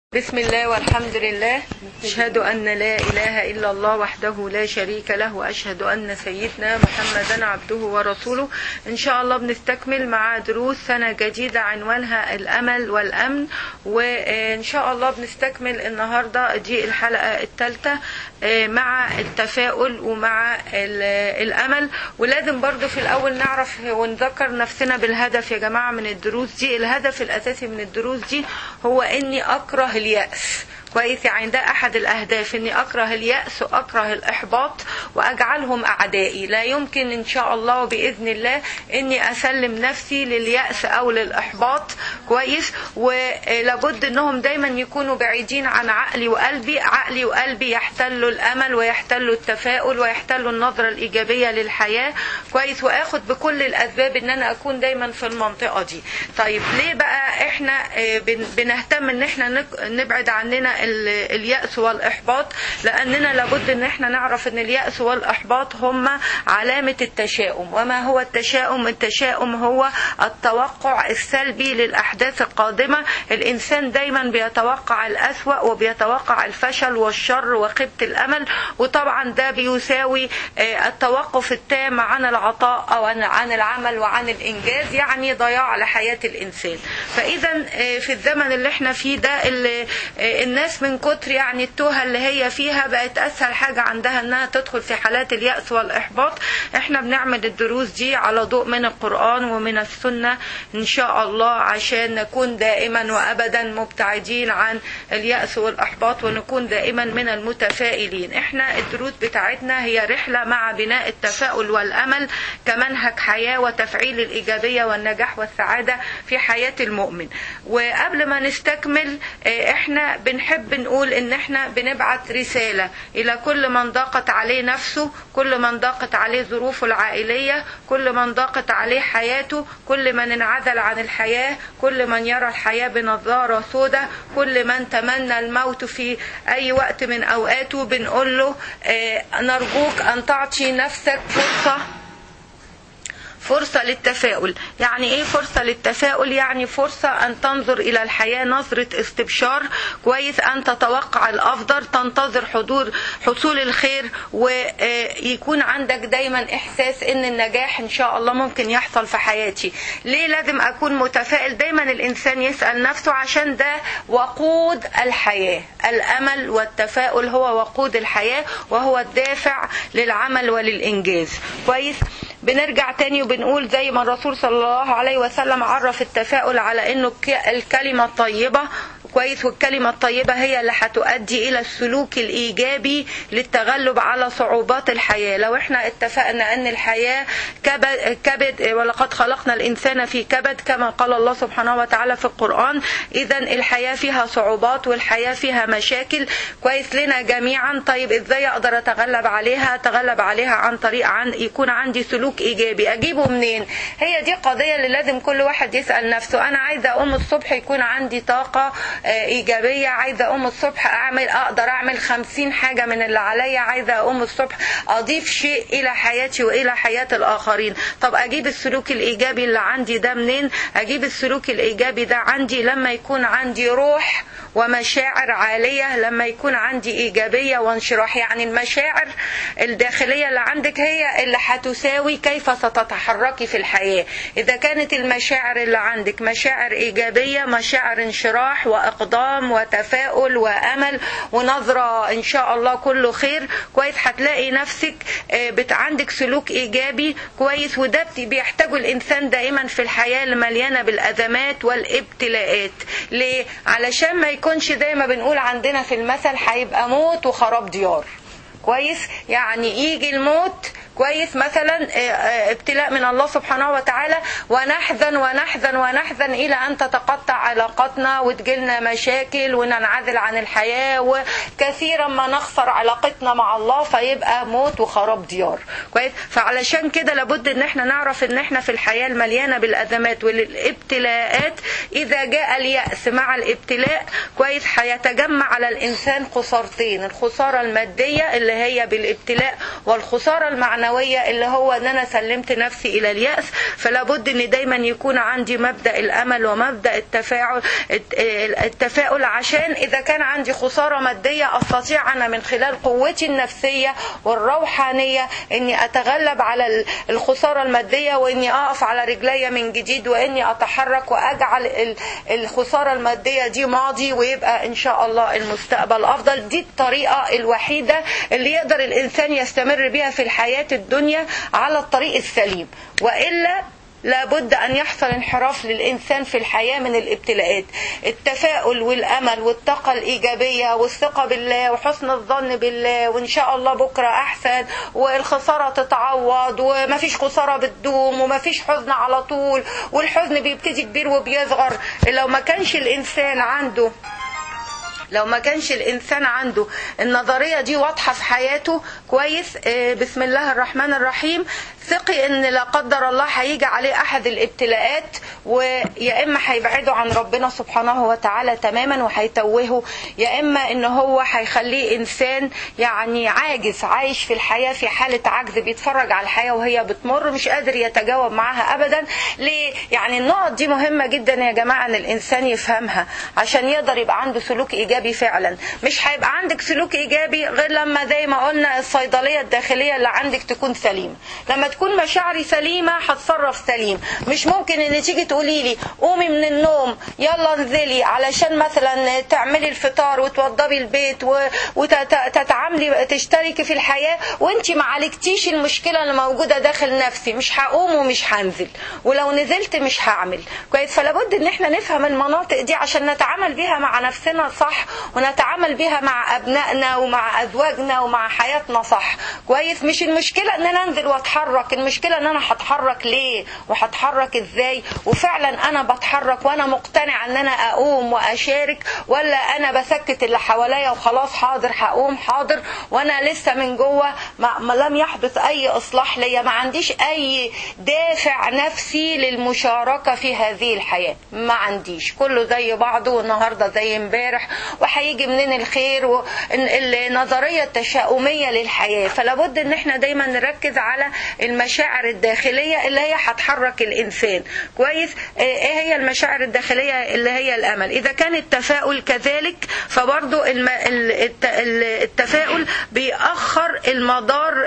بسم الله والحمد لله أشهد أن لا إله إلا الله وحده لا شريك له وأشهد أن سيدنا محمدا عبده ورسوله إن شاء الله بنستكمل مع دروس سنة جديدة عنوانها الأمل والأمن وإن شاء الله بنستكمل النهاردة دي الحلقة الثالثة مع التفاؤل ومع الأمل ولازم برضو في الأول نعرف ونذكر نفسنا بالهدف يا جماعة من الدروس دي الهدف الأساسي من الدروس دي هو إني أكره اليأس كويس يعني ده احد الاهداف اني اكره اليأس واكره الاحباط واجعلهم اعدائي لا يمكن ان شاء الله وباذن الله اني اسلم نفسي لليأس او للاحباط كويس ولابد انهم دايما يكونوا بعيدين عن عقلي وقلبي عقلي وقلبي يحتلوا الامل ويحتلوا التفاؤل ويحتلوا النظرة الايجابية للحياة كويس واخد بكل الاسباب ان انا اكون دايما في المنطقة دي طيب ليه بقى احنا بنهتم ان احنا نبعد عننا اليأس والإحباط لأننا لابد أن احنا نعرف أن اليأس والإحباط هما علامة التشاؤم وما هو التشاؤم التشاؤم هو التوقع السلبي للأحداث القادمة الإنسان دايما بيتوقع الأسوأ وبيتوقع الفشل والشر وخيبة الأمل وطبعا ده بيساوي التوقف التام عن العطاء أو عن العمل وعن الإنجاز يعني ضياع لحياة الإنسان فإذا في الزمن اللي احنا فيه ده اللي الناس من كتر يعني التوهة اللي هي فيها بقت أسهل حاجة عندها أنها تدخل في حالات اليأس والإحباط احنا بنعمل الدروس دي على ضوء من القرآن ومن السنة إن شاء الله عشان نكون دائما وأبدا مبتعدين عن اليأس والإحباط ونكون دائما من المتفائلين احنا الدروس بتاعتنا هي رحلة مع بناء التفاؤل والأمل كمنهج حياة وتفعيل الإيجابية والنجاح والسعادة في حياة المؤمن وقبل ما نستكمل احنا بنحب نقول ان احنا بنبعت رسالة الى كل من ضاقت عليه نفسه كل من ضاقت عليه ظروفه العائلية كل من ضاقت عليه حياته كل من انعزل عن الحياة كل من يرى الحياة بنظارة سوداء كل من تمنى الموت في اي وقت من اوقاته بنقول له اه نرجوك ان تعطي نفسك فرصة فرصة للتفاؤل يعني ايه فرصة للتفاؤل يعني فرصة ان تنظر الى الحياة نظرة استبشار كويس ان تتوقع الافضل تنتظر حضور حصول الخير ويكون عندك دايما احساس ان النجاح ان شاء الله ممكن يحصل في حياتي ليه لازم اكون متفائل دايما الانسان يسأل نفسه عشان ده وقود الحياة الامل والتفاؤل هو وقود الحياة وهو الدافع للعمل وللانجاز كويس بنرجع تاني وبنقول زي ما الرسول صلى الله عليه وسلم عرف التفاؤل على انه الكلمة الطيبة كويس والكلمة الطيبة هي اللي هتؤدي إلى السلوك الإيجابي للتغلب على صعوبات الحياة لو احنا اتفقنا أن الحياة كبد, كبد ولقد خلقنا الإنسان في كبد كما قال الله سبحانه وتعالى في القرآن إذا الحياة فيها صعوبات والحياة فيها مشاكل كويس لنا جميعا طيب إزاي أقدر أتغلب عليها أتغلب عليها عن طريق عن يكون عندي سلوك إيجابي أجيبه منين هي دي قضية اللي لازم كل واحد يسأل نفسه أنا عايزة أقوم الصبح يكون عندي طاقة ايجابيه عايزه اقوم الصبح اعمل اقدر اعمل خمسين حاجه من اللي عليا عايزه اقوم الصبح اضيف شيء الى حياتي والى حياه الاخرين طب اجيب السلوك الايجابي اللي عندي ده منين اجيب السلوك الايجابي ده عندي لما يكون عندي روح ومشاعر عاليه لما يكون عندي ايجابيه وانشراح يعني المشاعر الداخليه اللي عندك هي اللي هتساوي كيف ستتحركي في الحياه اذا كانت المشاعر اللي عندك مشاعر ايجابيه مشاعر انشراح واقدام وتفاؤل وامل ونظره ان شاء الله كله خير كويس هتلاقي نفسك عندك سلوك ايجابي كويس وده بيحتاجه الانسان دائما في الحياه اللي مليانه بالازمات والابتلاءات ليه علشان ما يكونش زي ما بنقول عندنا في المثل هيبقى موت وخراب ديار كويس يعني يجي الموت كويس مثلا ابتلاء من الله سبحانه وتعالى ونحزن ونحزن ونحزن الى ان تتقطع علاقاتنا وتجيلنا مشاكل وننعزل عن الحياه وكثيرا ما نخسر علاقتنا مع الله فيبقى موت وخراب ديار كويس فعلشان كده لابد ان احنا نعرف ان احنا في الحياه المليانه بالازمات والابتلاءات اذا جاء الياس مع الابتلاء كويس هيتجمع على الانسان خسارتين الخساره الماديه اللي هي بالابتلاء والخساره المعنويه المعنوية اللي هو ان انا سلمت نفسي الى اليأس فلا بد ان دايما يكون عندي مبدأ الامل ومبدأ التفاعل التفاؤل عشان اذا كان عندي خسارة مادية استطيع انا من خلال قوتي النفسية والروحانية اني اتغلب على الخسارة المادية واني اقف على رجلي من جديد واني اتحرك واجعل الخسارة المادية دي ماضي ويبقى ان شاء الله المستقبل افضل دي الطريقة الوحيدة اللي يقدر الانسان يستمر بها في الحياة الدنيا على الطريق السليم والا لابد أن يحصل انحراف للإنسان في الحياة من الابتلاءات التفاؤل والأمل والطاقة الإيجابية والثقة بالله وحسن الظن بالله وإن شاء الله بكرة أحسن والخسارة تتعوض ومفيش خسارة بتدوم ومفيش حزن على طول والحزن بيبتدي كبير وبيصغر لو ما كانش الإنسان عنده لو ما كانش الانسان عنده النظريه دي واضحه في حياته كويس بسم الله الرحمن الرحيم ثقي ان لا قدر الله هيجي عليه احد الابتلاءات ويا اما هيبعده عن ربنا سبحانه وتعالى تماما وهيتوهه يا اما ان هو هيخليه انسان يعني عاجز عايش في الحياه في حاله عجز بيتفرج على الحياه وهي بتمر مش قادر يتجاوب معاها ابدا ليه يعني النقط دي مهمه جدا يا جماعه ان الانسان يفهمها عشان يقدر يبقى عنده سلوك ايجابي فعلا مش هيبقى عندك سلوك ايجابي غير لما زي ما قلنا الصيدليه الداخليه اللي عندك تكون سليمه لما تكون مشاعري سليمه هتصرف سليم مش ممكن ان تيجي تقولي لي قومي من النوم يلا انزلي علشان مثلا تعملي الفطار وتوضبي البيت وتتعاملي تشتركي في الحياه وانت ما عالجتيش المشكله اللي موجوده داخل نفسي مش هقوم ومش هنزل ولو نزلت مش هعمل كويس فلا بد ان احنا نفهم المناطق دي عشان نتعامل بيها مع نفسنا صح ونتعامل بيها مع ابنائنا ومع ازواجنا ومع حياتنا صح كويس مش المشكله ان انا انزل واتحرك المشكله ان انا هتحرك ليه وهتحرك ازاي وفعلا انا بتحرك وانا مقتنعه ان انا اقوم واشارك ولا انا بسكت اللي حواليا وخلاص حاضر هقوم حاضر وانا لسه من جوه ما, ما لم يحدث اي اصلاح ليا ما عنديش اي دافع نفسي للمشاركه في هذه الحياه ما عنديش كله زي بعضه والنهارده زي امبارح وهيجي منين الخير والنظريه التشاؤميه للحياه فلا بد ان احنا دايما نركز على المشاعر الداخليه اللي هي هتحرك الانسان كويس ايه هي المشاعر الداخليه اللي هي الامل اذا كان التفاؤل كذلك فبرضو التفاؤل بيأخر المدار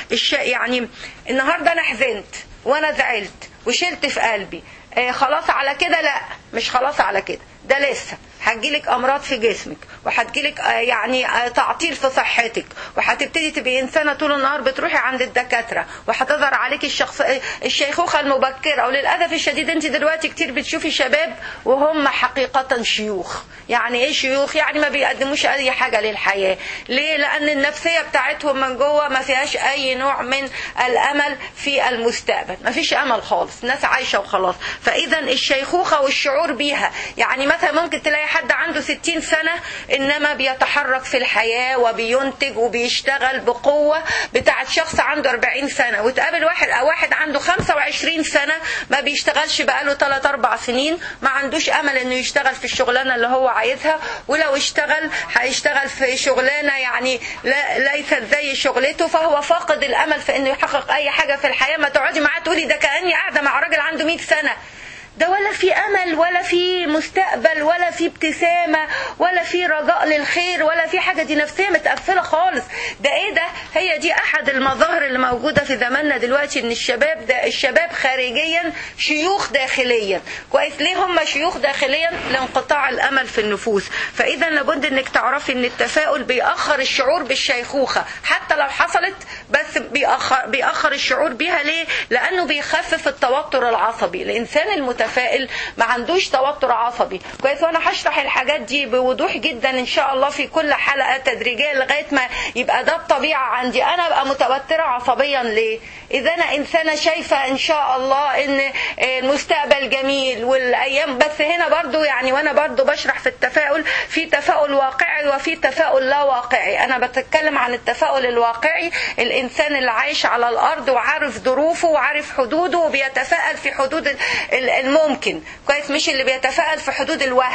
يعني النهارده انا حزنت وانا زعلت وشلت في قلبي خلاص على كده لا مش خلاص على كده ده لسه هتجيلك امراض في جسمك وهتجيلك يعني تعطيل في صحتك وهتبتدي تبقي انسانه طول النهار بتروحي عند الدكاتره وهتظهر عليك الشخص الشيخوخه المبكره وللاسف الشديد انت دلوقتي كتير بتشوفي شباب وهم حقيقه شيوخ يعني ايه شيوخ يعني ما بيقدموش اي حاجه للحياه ليه لان النفسيه بتاعتهم من جوه ما فيهاش اي نوع من الامل في المستقبل ما فيش امل خالص ناس عايشه وخلاص فاذا الشيخوخه والشعور بيها يعني مثلا ممكن تلاقي حد عنده 60 سنة إنما بيتحرك في الحياة وبينتج وبيشتغل بقوة بتاعت شخص عنده 40 سنة وتقابل واحد أو واحد عنده 25 سنة ما بيشتغلش بقاله 3 4 سنين ما عندوش أمل إنه يشتغل في الشغلانة اللي هو عايزها ولو اشتغل هيشتغل في شغلانة يعني لا ليست زي شغلته فهو فاقد الأمل في إنه يحقق أي حاجة في الحياة ما تقعدي معاه تقولي ده كأني قاعدة مع راجل عنده 100 سنة ده ولا في امل ولا في مستقبل ولا في ابتسامه ولا في رجاء للخير ولا في حاجه دي نفسيه متقفله خالص ده ايه ده هي دي احد المظاهر اللي موجوده في زماننا دلوقتي ان الشباب ده الشباب خارجيا شيوخ داخليا كويس ليه هم شيوخ داخليا لانقطاع الامل في النفوس فاذا لابد انك تعرفي ان التفاؤل بيأخر الشعور بالشيخوخه حتى لو حصلت بس بيأخر بيأخر الشعور بيها ليه لانه بيخفف التوتر العصبي الانسان المتفائل متفائل ما عندوش توتر عصبي كويس وانا هشرح الحاجات دي بوضوح جدا ان شاء الله في كل حلقه تدريجيه لغايه ما يبقى ده الطبيعه عندي انا ابقى متوتره عصبيا ليه اذا انا انسانه شايفه ان شاء الله ان المستقبل جميل والايام بس هنا برضو يعني وانا برضو بشرح في التفاؤل في تفاؤل واقعي وفي تفاؤل لا واقعي انا بتكلم عن التفاؤل الواقعي الانسان اللي عايش على الارض وعارف ظروفه وعارف حدوده وبيتفائل في حدود الممكن كويس مش اللي بيتفائل في حدود الوهم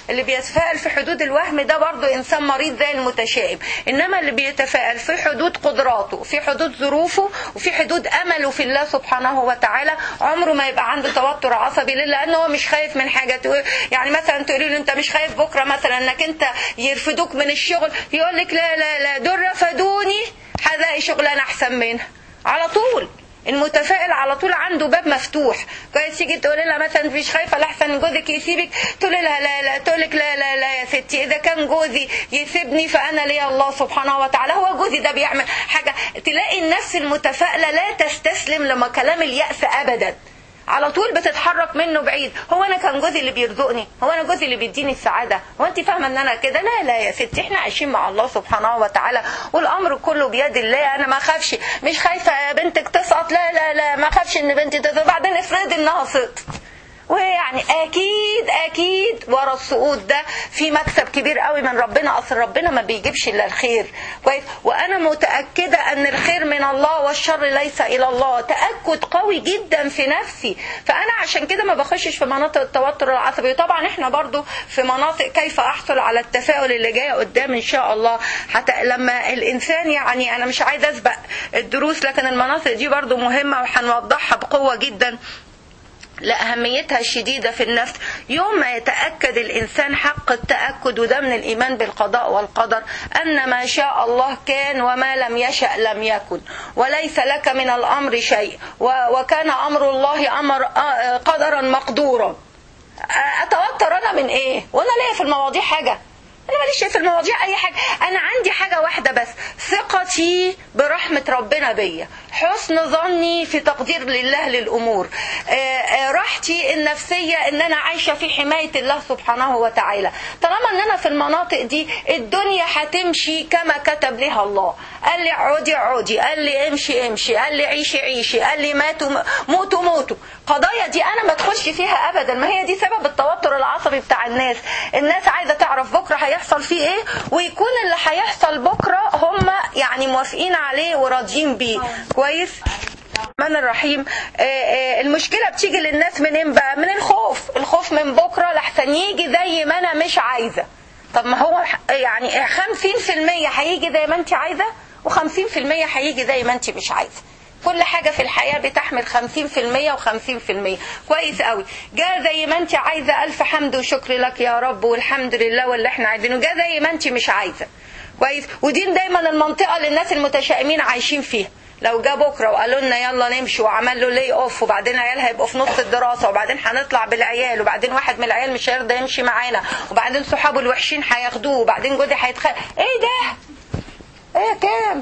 اللي بيتفائل في حدود الوهم ده برضه انسان مريض زي المتشائم انما اللي بيتفائل في حدود قدراته في حدود ظروفه وفي حدود امله في الله سبحانه وتعالى عمره ما يبقى عنده توتر عصبي ليه لانه هو مش خايف من حاجه تقول يعني مثلا تقولي له انت مش خايف بكره مثلا انك انت يرفدوك من الشغل يقول لك لا لا لا دول رفدوني هلاقي شغلانه احسن منها على طول المتفائل على طول عنده باب مفتوح كويس تيجي تقول لها مثلا مش خايفه لحسن جوزك يسيبك تقول لها لا لا تقول لك لا لا لا يا ستي اذا كان جوزي يسيبني فانا لي الله سبحانه وتعالى هو جوزي ده بيعمل حاجه تلاقي النفس المتفائله لا تستسلم لما كلام اليأس ابدا على طول بتتحرك منه بعيد هو انا كان جوزي اللي بيرزقني هو انا جوزي اللي بيديني السعاده هو انت فاهمه ان انا كده لا لا يا ستي احنا عايشين مع الله سبحانه وتعالى والامر كله بيد الله انا ما اخافش مش خايفه بنتك تسقط لا لا لا ما اخافش ان بنتي تسقط بعدين افرض انها سقطت ويعني اكيد اكيد ورا السقوط ده في مكسب كبير قوي من ربنا اصل ربنا ما بيجيبش الا الخير كويس وانا متاكده ان الخير من الله والشر ليس الى الله تاكد قوي جدا في نفسي فانا عشان كده ما بخشش في مناطق التوتر العصبي وطبعا احنا برضو في مناطق كيف احصل على التفاؤل اللي جايه قدام ان شاء الله حتى لما الانسان يعني انا مش عايزه اسبق الدروس لكن المناطق دي برضو مهمه وهنوضحها بقوه جدا لأهميتها الشديدة في النفس يوم ما يتأكد الإنسان حق التأكد وده من الإيمان بالقضاء والقدر أن ما شاء الله كان وما لم يشأ لم يكن وليس لك من الأمر شيء وكان أمر الله أمر قدرا مقدورا أتوتر أنا من إيه وأنا ليا في المواضيع حاجة انا ماليش في المواضيع اي حاجه انا عندي حاجه واحده بس ثقتي برحمه ربنا بيا حسن ظني في تقدير لله للامور راحتي النفسيه ان انا عايشه في حمايه الله سبحانه وتعالى طالما ان انا في المناطق دي الدنيا هتمشي كما كتب لها الله قال لي اقعدي اقعدي قال لي امشي امشي قال لي عيشي عيشي قال لي ماتوا موتوا موتوا قضايا دي انا ما ادخلش فيها ابدا ما هي دي سبب التوتر العصبي بتاع الناس الناس عايزه تعرف بكره هيحصل فيه ايه ويكون اللي هيحصل بكره هم يعني موافقين عليه وراضيين بيه كويس الرحمن الرحيم المشكلة بتيجي للناس منين بقى من الخوف الخوف من بكرة لحسن يجي زي ما انا مش عايزة طب ما هو يعني 50% هيجي زي ما انت عايزة و50% هيجي زي ما انت مش عايزة كل حاجة في الحياة بتحمل 50% و50% كويس قوي جاء زي ما انت عايزة ألف حمد وشكر لك يا رب والحمد لله واللي احنا عايزينه جاء زي ما انت مش عايزة كويس ودي دايما المنطقة اللي الناس المتشائمين عايشين فيها لو جه بكره وقالوا لنا يلا نمشي وعمل له لي اوف وبعدين العيال هيبقوا في نص الدراسه وبعدين هنطلع بالعيال وبعدين واحد من العيال مش هيرضى يمشي معانا وبعدين صحابه الوحشين هياخدوه وبعدين جوزي هيتخانق ايه ده؟ ايه كام؟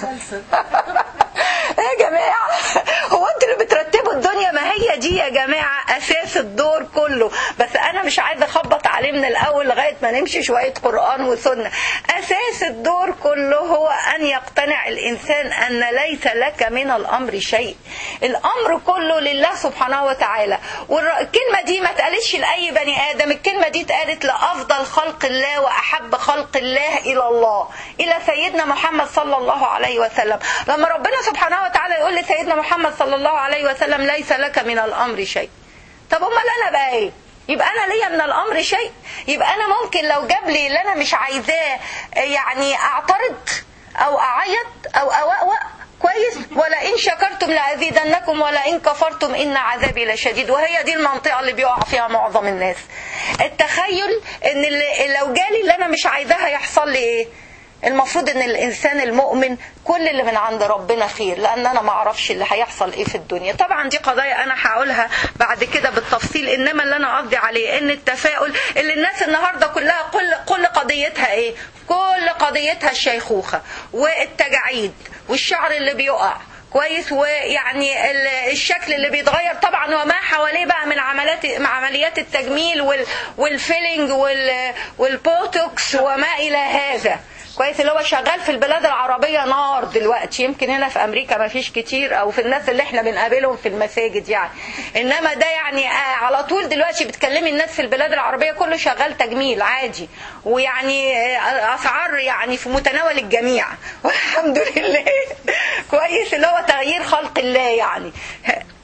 ايه يا جماعة هو انتوا اللي بترتبوا الدنيا ما هي دي يا جماعة اساس الدور كله بس انا مش عايزة اخبط عليه من الاول لغاية ما نمشي شوية قرآن وسنة اساس الدور كله هو ان يقتنع الانسان ان ليس لك من الامر شيء الامر كله لله سبحانه وتعالى والكلمة دي ما اتقالتش لاي بني ادم الكلمة دي اتقالت لافضل خلق الله واحب خلق الله الى الله الى سيدنا محمد صلى الله عليه وسلم لما ربنا سبحانه وتعالى يقول لسيدنا محمد صلى الله عليه وسلم ليس لك من الامر شيء طب امال انا بقى ايه يبقى انا ليا من الامر شيء يبقى انا ممكن لو جاب لي اللي انا مش عايزاه يعني اعترض او اعيط او اوأوأ كويس ولئن شكرتم لازيدنكم ولئن كفرتم ان عذابي لشديد وهي دي المنطقه اللي بيقع فيها معظم الناس التخيل ان اللي لو جالي اللي انا مش عايزاه هيحصل لي ايه المفروض ان الانسان المؤمن كل اللي من عند ربنا خير لان انا ما اعرفش اللي هيحصل ايه في الدنيا طبعا دي قضايا انا هقولها بعد كده بالتفصيل انما اللي انا قصدي عليه ان التفاؤل اللي الناس النهارده كلها كل كل قضيتها ايه كل قضيتها الشيخوخه والتجاعيد والشعر اللي بيقع كويس ويعني الشكل اللي بيتغير طبعا وما حواليه بقى من عمليات عمليات التجميل والفيلينج والبوتوكس وما الى هذا كويس اللي هو شغال في البلاد العربية نار دلوقتي يمكن هنا في أمريكا ما فيش كتير أو في الناس اللي احنا بنقابلهم في المساجد يعني إنما ده يعني آه على طول دلوقتي بتكلمي الناس في البلاد العربية كله شغال تجميل عادي ويعني آه أسعار يعني في متناول الجميع والحمد لله كويس اللي هو تغيير خلق الله يعني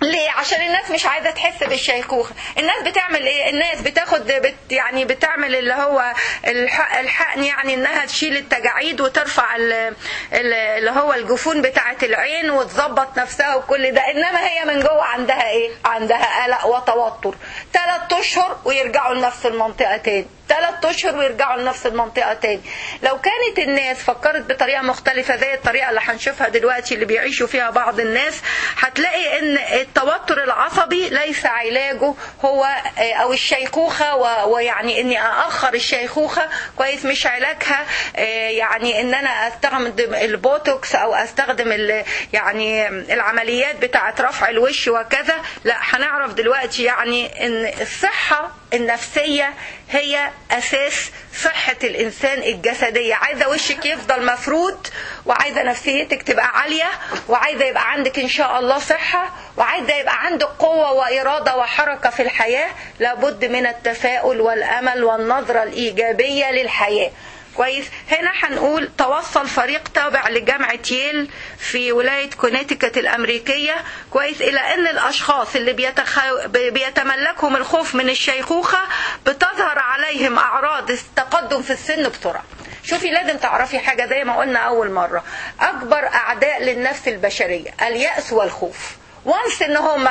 ليه عشان الناس مش عايزه تحس بالشيخوخه الناس بتعمل ايه الناس بتاخد بت يعني بتعمل اللي هو الحق الحقن يعني انها تشيل التجاعيد وترفع ال- ال- اللي هو الجفون بتاعه العين وتظبط نفسها وكل ده انما هي من جوه عندها ايه عندها قلق وتوتر ثلاث اشهر ويرجعوا لنفس المنطقه تاني ثلاث اشهر ويرجعوا لنفس المنطقه تاني لو كانت الناس فكرت بطريقه مختلفه زي الطريقه اللي هنشوفها دلوقتي اللي بيعيشوا فيها بعض الناس هتلاقي ان التوتر العصبي ليس علاجه هو او الشيخوخه و- ويعني اني ااخر الشيخوخه كويس مش علاجها آه، يعني ان انا استخدم البوتوكس او استخدم ال- يعني العمليات بتاعه رفع الوش وكذا لا هنعرف دلوقتي يعني ان الصحه النفسيه هي اساس صحه الانسان الجسديه عايزه وشك يفضل مفرود وعايزه نفسيتك تبقى عاليه وعايزه يبقى عندك ان شاء الله صحه وعايزه يبقى عندك قوه واراده وحركه في الحياه لابد من التفاؤل والامل والنظره الايجابيه للحياه كويس هنا هنقول توصل فريق تابع لجامعة ييل في ولاية كونيتيكت الأمريكية كويس إلى أن الأشخاص اللي بيتخ... بيتملكهم الخوف من الشيخوخة بتظهر عليهم أعراض التقدم في السن بسرعة شوفي لازم تعرفي حاجة زي ما قلنا أول مرة أكبر أعداء للنفس البشرية اليأس والخوف وانس ان هم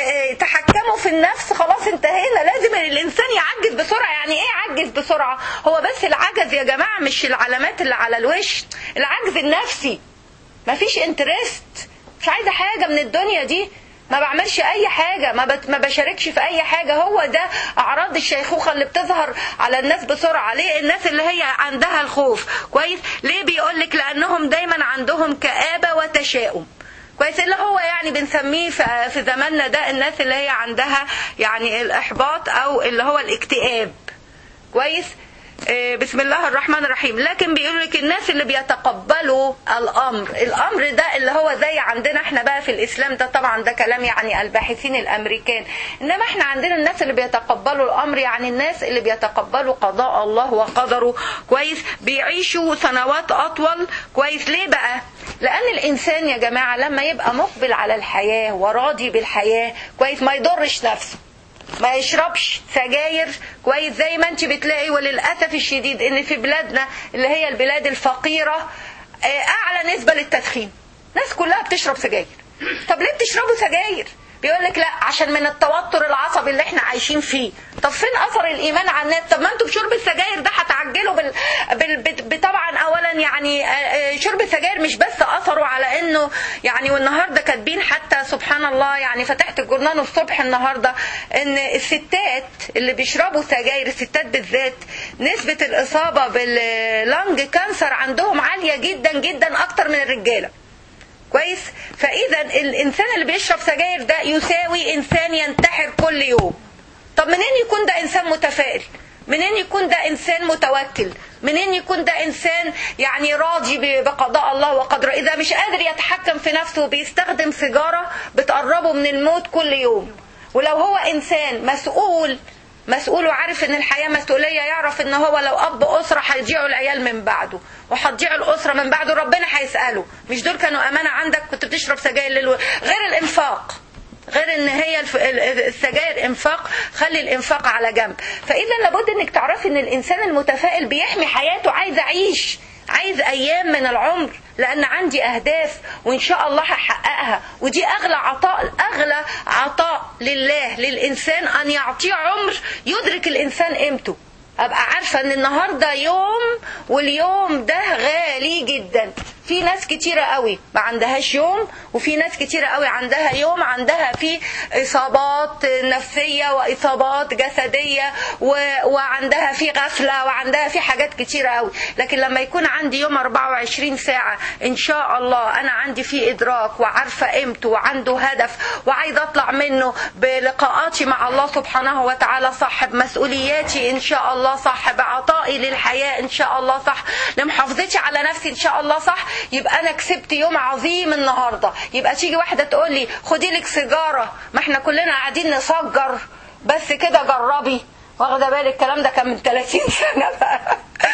تحكموا في النفس خلاص انتهينا لازم الانسان يعجز بسرعه يعني ايه يعجز بسرعه هو بس العجز يا جماعه مش العلامات اللي على الوش العجز النفسي مفيش انترست مش عايزه حاجه من الدنيا دي ما بعملش اي حاجه ما, بت... ما بشاركش في اي حاجه هو ده اعراض الشيخوخه اللي بتظهر على الناس بسرعه ليه الناس اللي هي عندها الخوف كويس ليه بيقول لك لانهم دايما عندهم كابه وتشاؤم كويس اللي هو يعني بنسميه في في زماننا ده الناس اللي هي عندها يعني الاحباط او اللي هو الاكتئاب كويس آه، بسم الله الرحمن الرحيم لكن بيقول لك الناس اللي بيتقبلوا الامر الامر ده اللي هو زي عندنا احنا بقى في الاسلام ده طبعا ده كلام يعني الباحثين الامريكان انما احنا عندنا الناس اللي بيتقبلوا الامر يعني الناس اللي بيتقبلوا قضاء الله وقدره كويس بيعيشوا سنوات اطول كويس ليه بقى لان الانسان يا جماعه لما يبقى مقبل على الحياه وراضي بالحياه كويس ما يضرش نفسه ما يشربش سجاير كويس زي ما انت بتلاقي وللاسف الشديد ان في بلادنا اللي هي البلاد الفقيره آه، اعلى نسبه للتدخين الناس كلها بتشرب سجاير طب ليه بتشربوا سجاير بيقول لك لا عشان من التوتر العصبي اللي احنا عايشين فيه طب فين اثر الايمان على الناس طب ما انتوا بشرب السجاير ده هتعجلوا بال... بال... بت- ب- طبعا اولا يعني آه، آه، شرب السجاير مش بس اثره على انه يعني والنهارده كاتبين حتى سبحان الله يعني فتحت الجورنال الصبح النهارده ان الستات اللي بيشربوا سجاير الستات بالذات نسبه الاصابه باللنج كانسر عندهم عاليه جدا جدا اكتر من الرجاله كويس فاذا الانسان اللي بيشرب سجاير ده يساوي انسان ينتحر كل يوم طب منين يكون ده انسان متفائل منين يكون ده انسان متوكل منين يكون ده انسان يعني راضي ب- بقضاء الله وقدره اذا مش قادر يتحكم في نفسه وبيستخدم سيجاره بتقربه من الموت كل يوم ولو هو انسان مسؤول مسؤول وعارف ان الحياه مسؤوليه يعرف ان هو لو اب اسره هيضيعوا العيال من بعده وهتضيع الاسره من بعده ربنا هيساله مش دول كانوا امانه عندك كنت بتشرب سجاير للو... غير الانفاق غير ان هي الف- ال- السجاير انفاق خلي الانفاق على جنب فاذا لابد انك تعرفي ان الانسان المتفائل بيحمي حياته عايز اعيش عايز ايام من العمر لان عندي اهداف وان شاء الله هحققها ودي اغلى عطاء اغلى عطاء لله للانسان ان يعطيه عمر يدرك الانسان قيمته ابقى عارفه ان النهارده يوم واليوم ده غالي جدا في ناس كتيرة قوي ما عندهاش يوم وفي ناس كتيرة قوي عندها يوم عندها فيه إصابات نفسية وإصابات جسدية و... وعندها فيه غفلة وعندها فيه حاجات كتيرة قوي لكن لما يكون عندي يوم 24 ساعة إن شاء الله أنا عندي فيه إدراك وعارفة قيمته وعنده هدف وعايزة أطلع منه بلقاءاتي مع الله سبحانه وتعالى صح بمسؤولياتي إن شاء الله صح بعطائي للحياة إن شاء الله صح لمحافظتي على نفسي إن شاء الله صح يبقى انا كسبت يوم عظيم النهارده يبقى تيجي واحده تقول لي خدي لك سيجاره ما احنا كلنا قاعدين نسجر بس كده جربي واخده بالك الكلام ده كان من 30 سنه بقى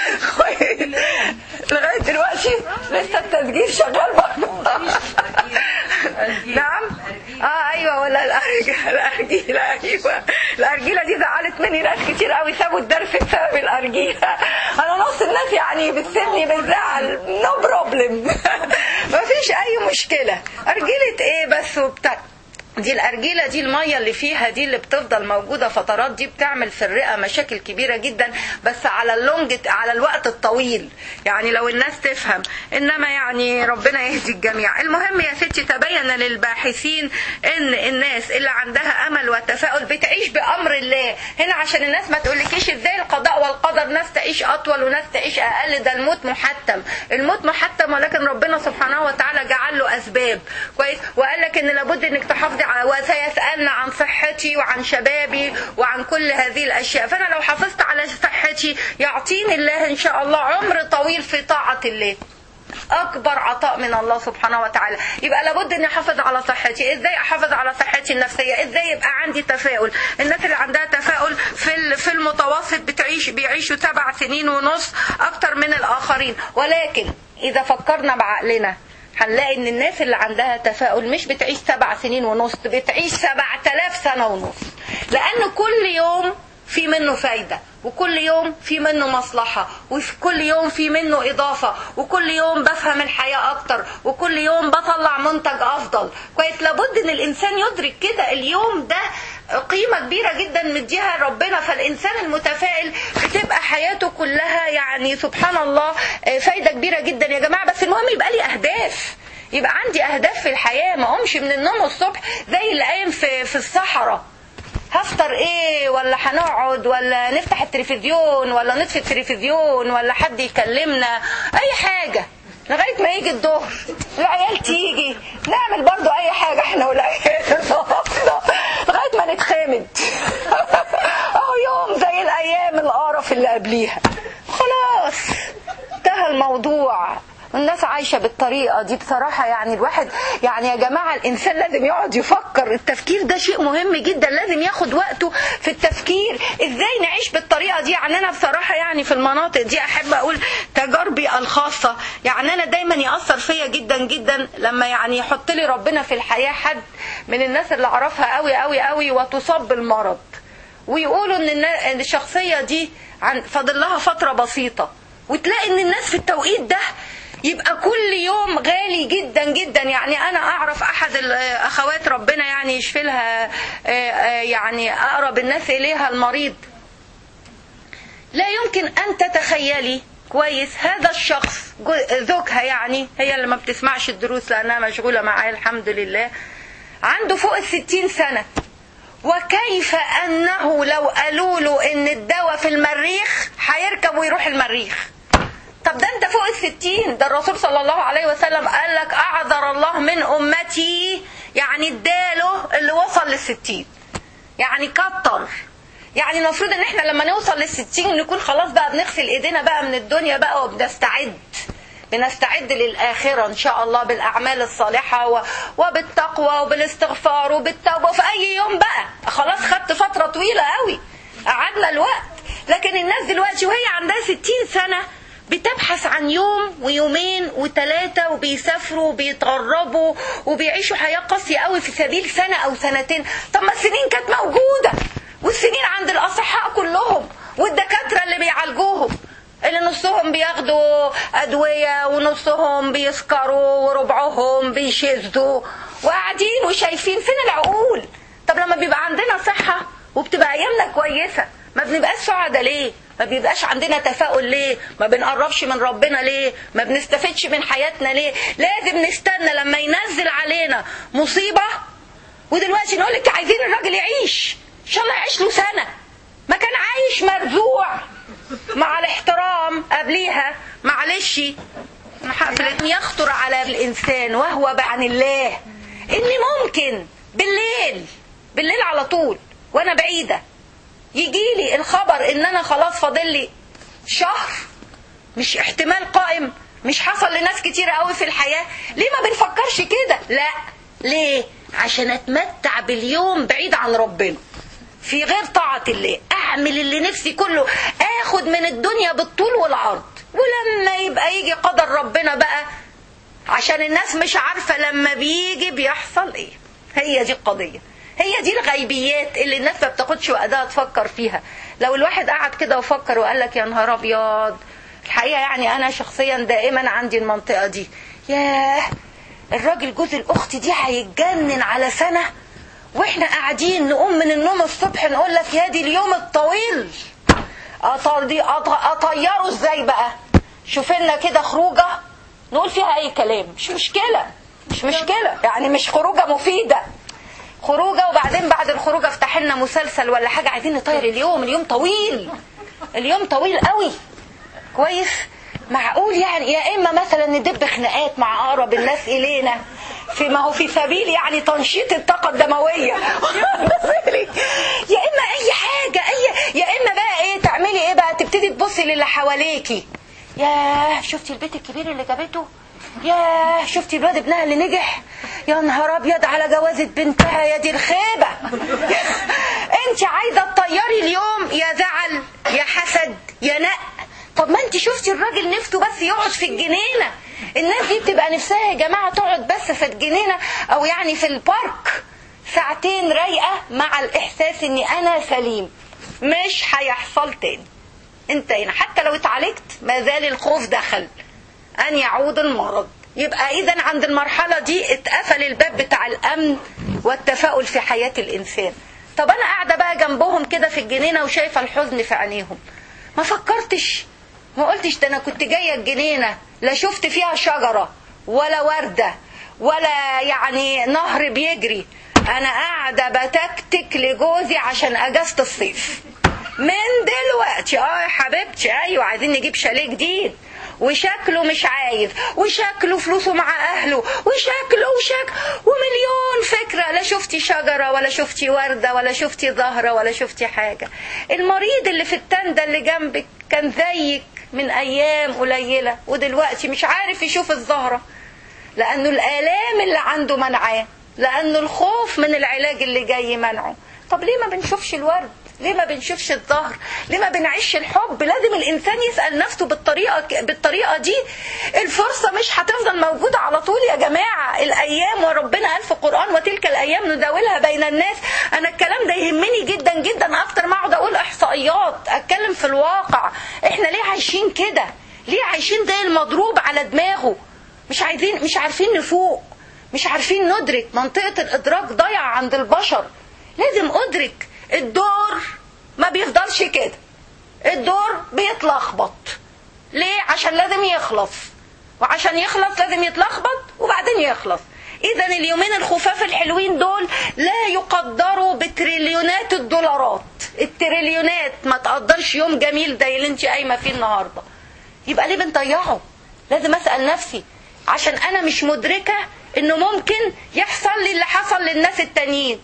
لغايه دلوقتي لسه التسجيل شغال برضه نعم اه ايوه ولا الارجيله ايوه الارجيله دي زعلت مني ناس كتير قوي سابوا الدرس بسبب الارجيله انا نص الناس يعني بتسيبني بالزعل نو بروبلم مفيش اي مشكله ارجيله ايه بس وبتاع دي الأرجيلة دي المية اللي فيها دي اللي بتفضل موجودة فترات دي بتعمل في الرئة مشاكل كبيرة جدا بس على اللونج على الوقت الطويل يعني لو الناس تفهم إنما يعني ربنا يهدي الجميع المهم يا ستي تبين للباحثين إن الناس اللي عندها أمل وتفاؤل بتعيش بأمر الله هنا عشان الناس ما تقولكيش إزاي القضاء والقدر ناس تعيش أطول وناس تعيش أقل ده الموت محتم الموت محتم ولكن ربنا سبحانه وتعالى جعل له أسباب كويس وقال لك إن لابد إنك تحافظي وسيسألنا عن صحتي وعن شبابي وعن كل هذه الأشياء فأنا لو حافظت على صحتي يعطيني الله إن شاء الله عمر طويل في طاعة الله اكبر عطاء من الله سبحانه وتعالى يبقى لابد اني احافظ على صحتي ازاي احافظ على صحتي النفسيه ازاي يبقى عندي تفاؤل الناس اللي عندها تفاؤل في في المتوسط بتعيش بيعيشوا سبع سنين ونص اكتر من الاخرين ولكن اذا فكرنا بعقلنا هنلاقي ان الناس اللي عندها تفاؤل مش بتعيش سبع سنين ونص بتعيش سبع تلاف سنة ونص لان كل يوم في منه فايدة وكل يوم في منه مصلحة وفي كل يوم في منه إضافة وكل يوم بفهم الحياة أكتر وكل يوم بطلع منتج أفضل كويس لابد إن الإنسان يدرك كده اليوم ده قيمة كبيرة جدا مديها ربنا فالإنسان المتفائل بتبقى حياته كلها يعني سبحان الله فايدة كبيرة جدا يا جماعة بس المهم يبقى لي أهداف يبقى عندي أهداف في الحياة ما أقومش من النوم الصبح زي اللي قايم في, في الصحراء هفطر ايه ولا هنقعد ولا نفتح التلفزيون ولا نطفي التلفزيون ولا حد يكلمنا اي حاجة لغاية ما يجي الظهر العيال تيجي نعمل برضو اي حاجة احنا والعيال لغاية ما نتخامد اهو يوم زي الايام القرف اللي قبليها خلاص انتهى الموضوع الناس عايشة بالطريقة دي بصراحة يعني الواحد يعني يا جماعة الإنسان لازم يقعد يفكر التفكير ده شيء مهم جدا لازم ياخد وقته في التفكير إزاي نعيش بالطريقة دي يعني أنا بصراحة يعني في المناطق دي أحب أقول تجاربي الخاصة يعني أنا دايما يأثر فيا جدا جدا لما يعني يحط لي ربنا في الحياة حد من الناس اللي أعرفها قوي قوي قوي وتصاب بالمرض ويقولوا ان الشخصية دي فاضل لها فترة بسيطة وتلاقي ان الناس في التوقيت ده يبقى كل يوم غالي جدا جدا يعني انا اعرف احد الاخوات ربنا يعني يشفي لها يعني اقرب الناس اليها المريض لا يمكن ان تتخيلي كويس هذا الشخص زوجها يعني هي اللي ما بتسمعش الدروس لانها مشغوله معاه الحمد لله عنده فوق الستين سنه وكيف انه لو قالوا له ان الدواء في المريخ هيركب ويروح المريخ طب ده انت فوق الستين ده الرسول صلى الله عليه وسلم قال لك اعذر الله من امتي يعني اداله اللي وصل للستين يعني كتر يعني المفروض ان احنا لما نوصل للستين نكون خلاص بقى بنغسل ايدينا بقى من الدنيا بقى وبنستعد بنستعد للآخرة إن شاء الله بالأعمال الصالحة و... وبالتقوى وبالاستغفار وبالتوبة في أي يوم بقى خلاص خدت فترة طويلة قوي قعدنا الوقت لكن الناس دلوقتي وهي عندها ستين سنة بتبحث عن يوم ويومين وثلاثة وبيسافروا وبيتغربوا وبيعيشوا حياة قاسية قوي في سبيل سنة أو سنتين طب ما السنين كانت موجودة والسنين عند الأصحاء كلهم والدكاترة اللي بيعالجوهم اللي نصهم بياخدوا أدوية ونصهم بيسكروا وربعهم بيشذوا وقاعدين وشايفين فين العقول طب لما بيبقى عندنا صحة وبتبقى أيامنا كويسة ما بنبقاش سعداء ليه ما بيبقاش عندنا تفاؤل ليه ما بنقربش من ربنا ليه ما بنستفدش من حياتنا ليه لازم نستنى لما ينزل علينا مصيبة ودلوقتي نقول لك عايزين الراجل يعيش ان شاء الله يعيش له سنة ما كان عايش مرزوع مع الاحترام قبليها معلش لم يخطر على الانسان وهو عن الله ان ممكن بالليل بالليل على طول وانا بعيده يجي لي الخبر ان انا خلاص فاضل لي شهر مش احتمال قائم مش حصل لناس كتير قوي في الحياة ليه ما بنفكرش كده لا ليه عشان اتمتع باليوم بعيد عن ربنا في غير طاعة الله اعمل اللي نفسي كله اخد من الدنيا بالطول والعرض ولما يبقى يجي قدر ربنا بقى عشان الناس مش عارفة لما بيجي بيحصل ايه هي دي القضية هي دي الغيبيات اللي الناس ما بتاخدش وقتها تفكر فيها لو الواحد قعد كده وفكر وقال لك يا نهار ابيض الحقيقه يعني انا شخصيا دائما عندي المنطقه دي ياه الراجل جوز الاخت دي هيتجنن على سنه واحنا قاعدين نقوم من النوم الصبح نقول لك يا دي اليوم الطويل أطردي أط- اطيره ازاي بقى شوف لنا كده خروجه نقول فيها اي كلام مش مشكله مش مشكله يعني مش خروجه مفيده خروجه وبعدين بعد الخروجه افتح لنا مسلسل ولا حاجه عايزين نطير اليوم اليوم طويل اليوم طويل قوي كويس معقول يعني يا اما مثلا ندب خناقات مع اقرب الناس الينا في ما هو في سبيل يعني تنشيط الطاقه الدمويه يا اما اي حاجه اي يا اما بقى ايه تعملي ايه بقى تبتدي تبصي للي حواليكي ياه شفتي البيت الكبير اللي جابته ياه شفتي الواد ابنها اللي نجح يا نهار ابيض على جوازة بنتها يا دي الخيبة انت عايزة تطيري اليوم يا زعل يا حسد يا نق طب ما انت شفتي الراجل نفسه بس يقعد في الجنينة الناس دي بتبقى نفسها يا جماعة تقعد بس في الجنينة او يعني في البارك ساعتين رايقة مع الاحساس اني انا سليم مش هيحصل تاني انتهينا حتى لو اتعالجت ما زال الخوف دخل ان يعود المرض يبقى اذا عند المرحله دي اتقفل الباب بتاع الامن والتفاؤل في حياه الانسان طب انا قاعده بقى جنبهم كده في الجنينه وشايفه الحزن في عينيهم ما فكرتش ما قلتش ده انا كنت جايه الجنينه لا شفت فيها شجره ولا ورده ولا يعني نهر بيجري انا قاعده بتكتك لجوزي عشان اجازه الصيف من دلوقتي اه يا حبيبتي ايوه عايزين نجيب شاليه جديد وشكله مش عايز وشكله فلوسه مع اهله وشكله وشك ومليون فكرة لا شفتي شجرة ولا شفتي وردة ولا شفتي زهرة ولا شفتي حاجة المريض اللي في التندة اللي جنبك كان زيك من ايام قليلة ودلوقتي مش عارف يشوف الزهرة لانه الالام اللي عنده منعاه لانه الخوف من العلاج اللي جاي منعه طب ليه ما بنشوفش الورد ليه ما بنشوفش الظهر ليه ما بنعيش الحب لازم الانسان يسال نفسه بالطريقه بالطريقه دي الفرصه مش هتفضل موجوده على طول يا جماعه الايام وربنا قال في القران وتلك الايام نداولها بين الناس انا الكلام ده يهمني جدا جدا اكتر ما اقعد اقول احصائيات اتكلم في الواقع احنا ليه عايشين كده ليه عايشين زي المضروب على دماغه مش عايزين مش عارفين نفوق مش عارفين ندرك منطقه الادراك ضايعه عند البشر لازم ادرك الدور ما بيفضلش كده الدور بيتلخبط ليه عشان لازم يخلص وعشان يخلص لازم يتلخبط وبعدين يخلص اذا اليومين الخفاف الحلوين دول لا يقدروا بتريليونات الدولارات التريليونات ما تقدرش يوم جميل زي اللي انت قايمه فيه النهارده يبقى ليه بنضيعه لازم اسال نفسي عشان انا مش مدركه انه ممكن يحصل لي اللي حصل للناس التانيين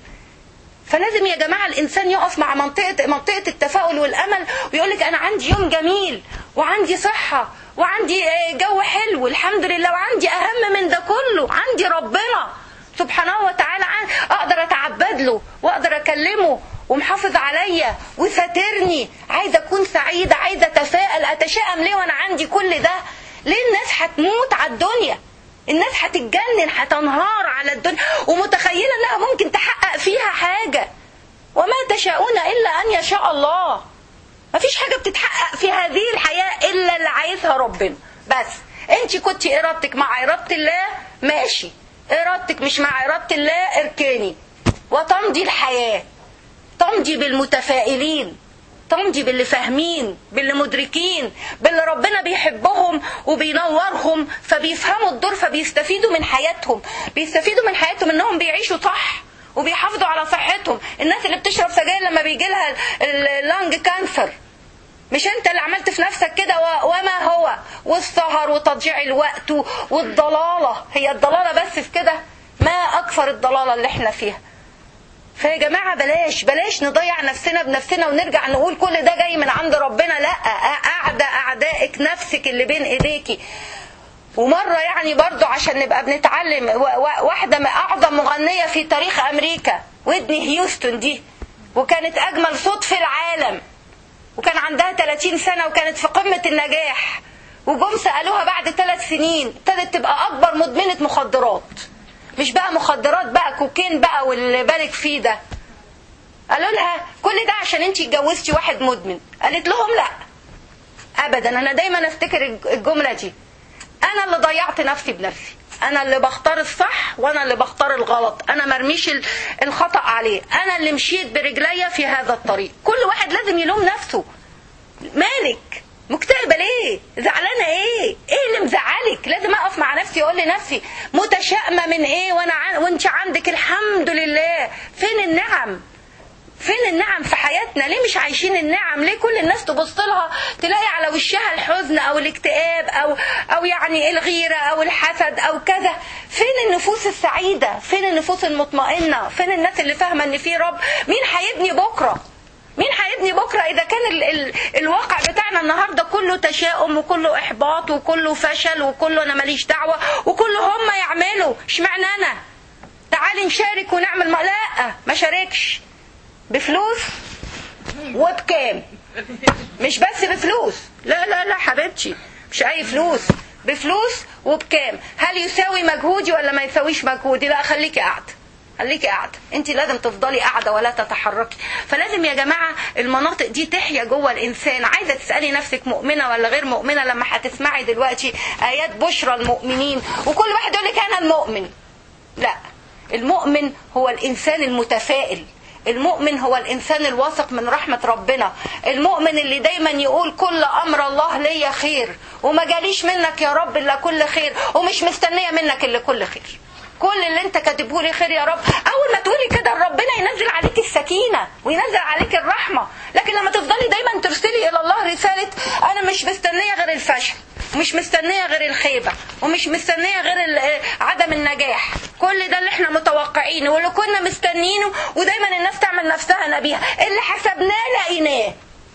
فلازم يا جماعة الإنسان يقف مع منطقة منطقة التفاؤل والأمل ويقول لك أنا عندي يوم جميل وعندي صحة وعندي جو حلو الحمد لله وعندي أهم من ده كله عندي ربنا سبحانه وتعالى أقدر أتعبد له وأقدر أكلمه ومحافظ عليا وساترني عايزة أكون سعيدة عايزة أتفائل أتشائم ليه وأنا عندي كل ده ليه الناس هتموت على الدنيا الناس هتتجنن هتنهار على الدنيا ومتخيله انها ممكن تحقق فيها حاجه وما تشاءون الا ان يشاء الله مفيش حاجه بتتحقق في هذه الحياه الا اللي عايزها ربنا بس انت كنت ارادتك مع اراده الله ماشي ارادتك مش مع اراده الله اركني وتمضي الحياه تمضي بالمتفائلين تمضي باللي فاهمين باللي مدركين باللي ربنا بيحبهم وبينورهم فبيفهموا الدور فبيستفيدوا من حياتهم بيستفيدوا من حياتهم انهم بيعيشوا صح وبيحافظوا على صحتهم الناس اللي بتشرب سجاير لما بيجي لها اللانج كانسر مش انت اللي عملت في نفسك كده وما هو والسهر وتضييع الوقت والضلاله هي الضلاله بس في كده ما اكثر الضلاله اللي احنا فيها فيا جماعة بلاش بلاش نضيع نفسنا بنفسنا ونرجع نقول كل ده جاي من عند ربنا لا أعدى أعدائك نفسك اللي بين إيديكي ومرة يعني برضو عشان نبقى بنتعلم واحدة من أعظم مغنية في تاريخ أمريكا ويدني هيوستن دي وكانت أجمل صوت في العالم وكان عندها 30 سنة وكانت في قمة النجاح وجم سألوها بعد ثلاث سنين ابتدت تبقى أكبر مدمنة مخدرات مش بقى مخدرات بقى كوكين بقى واللي بالك فيه ده قالوا لها كل ده عشان انت اتجوزتي واحد مدمن قالت لهم لا ابدا انا دايما افتكر الجمله دي انا اللي ضيعت نفسي بنفسي انا اللي بختار الصح وانا اللي بختار الغلط انا مرميش الخطا عليه انا اللي مشيت برجليا في هذا الطريق كل واحد لازم يلوم نفسه مالك مكتئبه ليه زعلانه ايه ايه اللي مزعلك لازم اقف مع نفسي اقول لنفسي متشائمه من ايه وانا عن... وانت عندك الحمد لله فين النعم فين النعم في حياتنا ليه مش عايشين النعم ليه كل الناس تبص لها تلاقي على وشها الحزن او الاكتئاب او او يعني الغيره او الحسد او كذا فين النفوس السعيده فين النفوس المطمئنه فين الناس اللي فاهمه ان في رب مين هيبني بكره مين هيبني بكره اذا كان ال ال الواقع بتاعنا النهارده كله تشاؤم وكله احباط وكله فشل وكله انا ماليش دعوه وكله هم يعملوا اشمعنى انا تعالي نشارك ونعمل ما لا ما شاركش بفلوس وبكام مش بس بفلوس لا لا لا حبيبتي مش اي فلوس بفلوس وبكام هل يساوي مجهودي ولا ما يساويش مجهودي لا خليكي قاعده خليكي قاعده انت لازم تفضلي قاعده ولا تتحركي فلازم يا جماعه المناطق دي تحيا جوه الانسان عايزه تسالي نفسك مؤمنه ولا غير مؤمنه لما هتسمعي دلوقتي ايات بشرى المؤمنين وكل واحد يقول لك انا المؤمن لا المؤمن هو الانسان المتفائل المؤمن هو الانسان الواثق من رحمه ربنا المؤمن اللي دايما يقول كل امر الله ليا خير وما جاليش منك يا رب الا كل خير ومش مستنيه منك الا كل خير كل اللي انت كاتبه لي خير يا رب اول ما تقولي كده ربنا ينزل عليك السكينه وينزل عليك الرحمه لكن لما تفضلي دايما ترسلي الى الله رساله انا مش مستنيه غير الفشل ومش مستنيه غير الخيبه ومش مستنيه غير عدم النجاح كل ده اللي احنا متوقعينه واللي كنا مستنيينه ودايما الناس تعمل نفسها نبيها اللي حسبناه لقيناه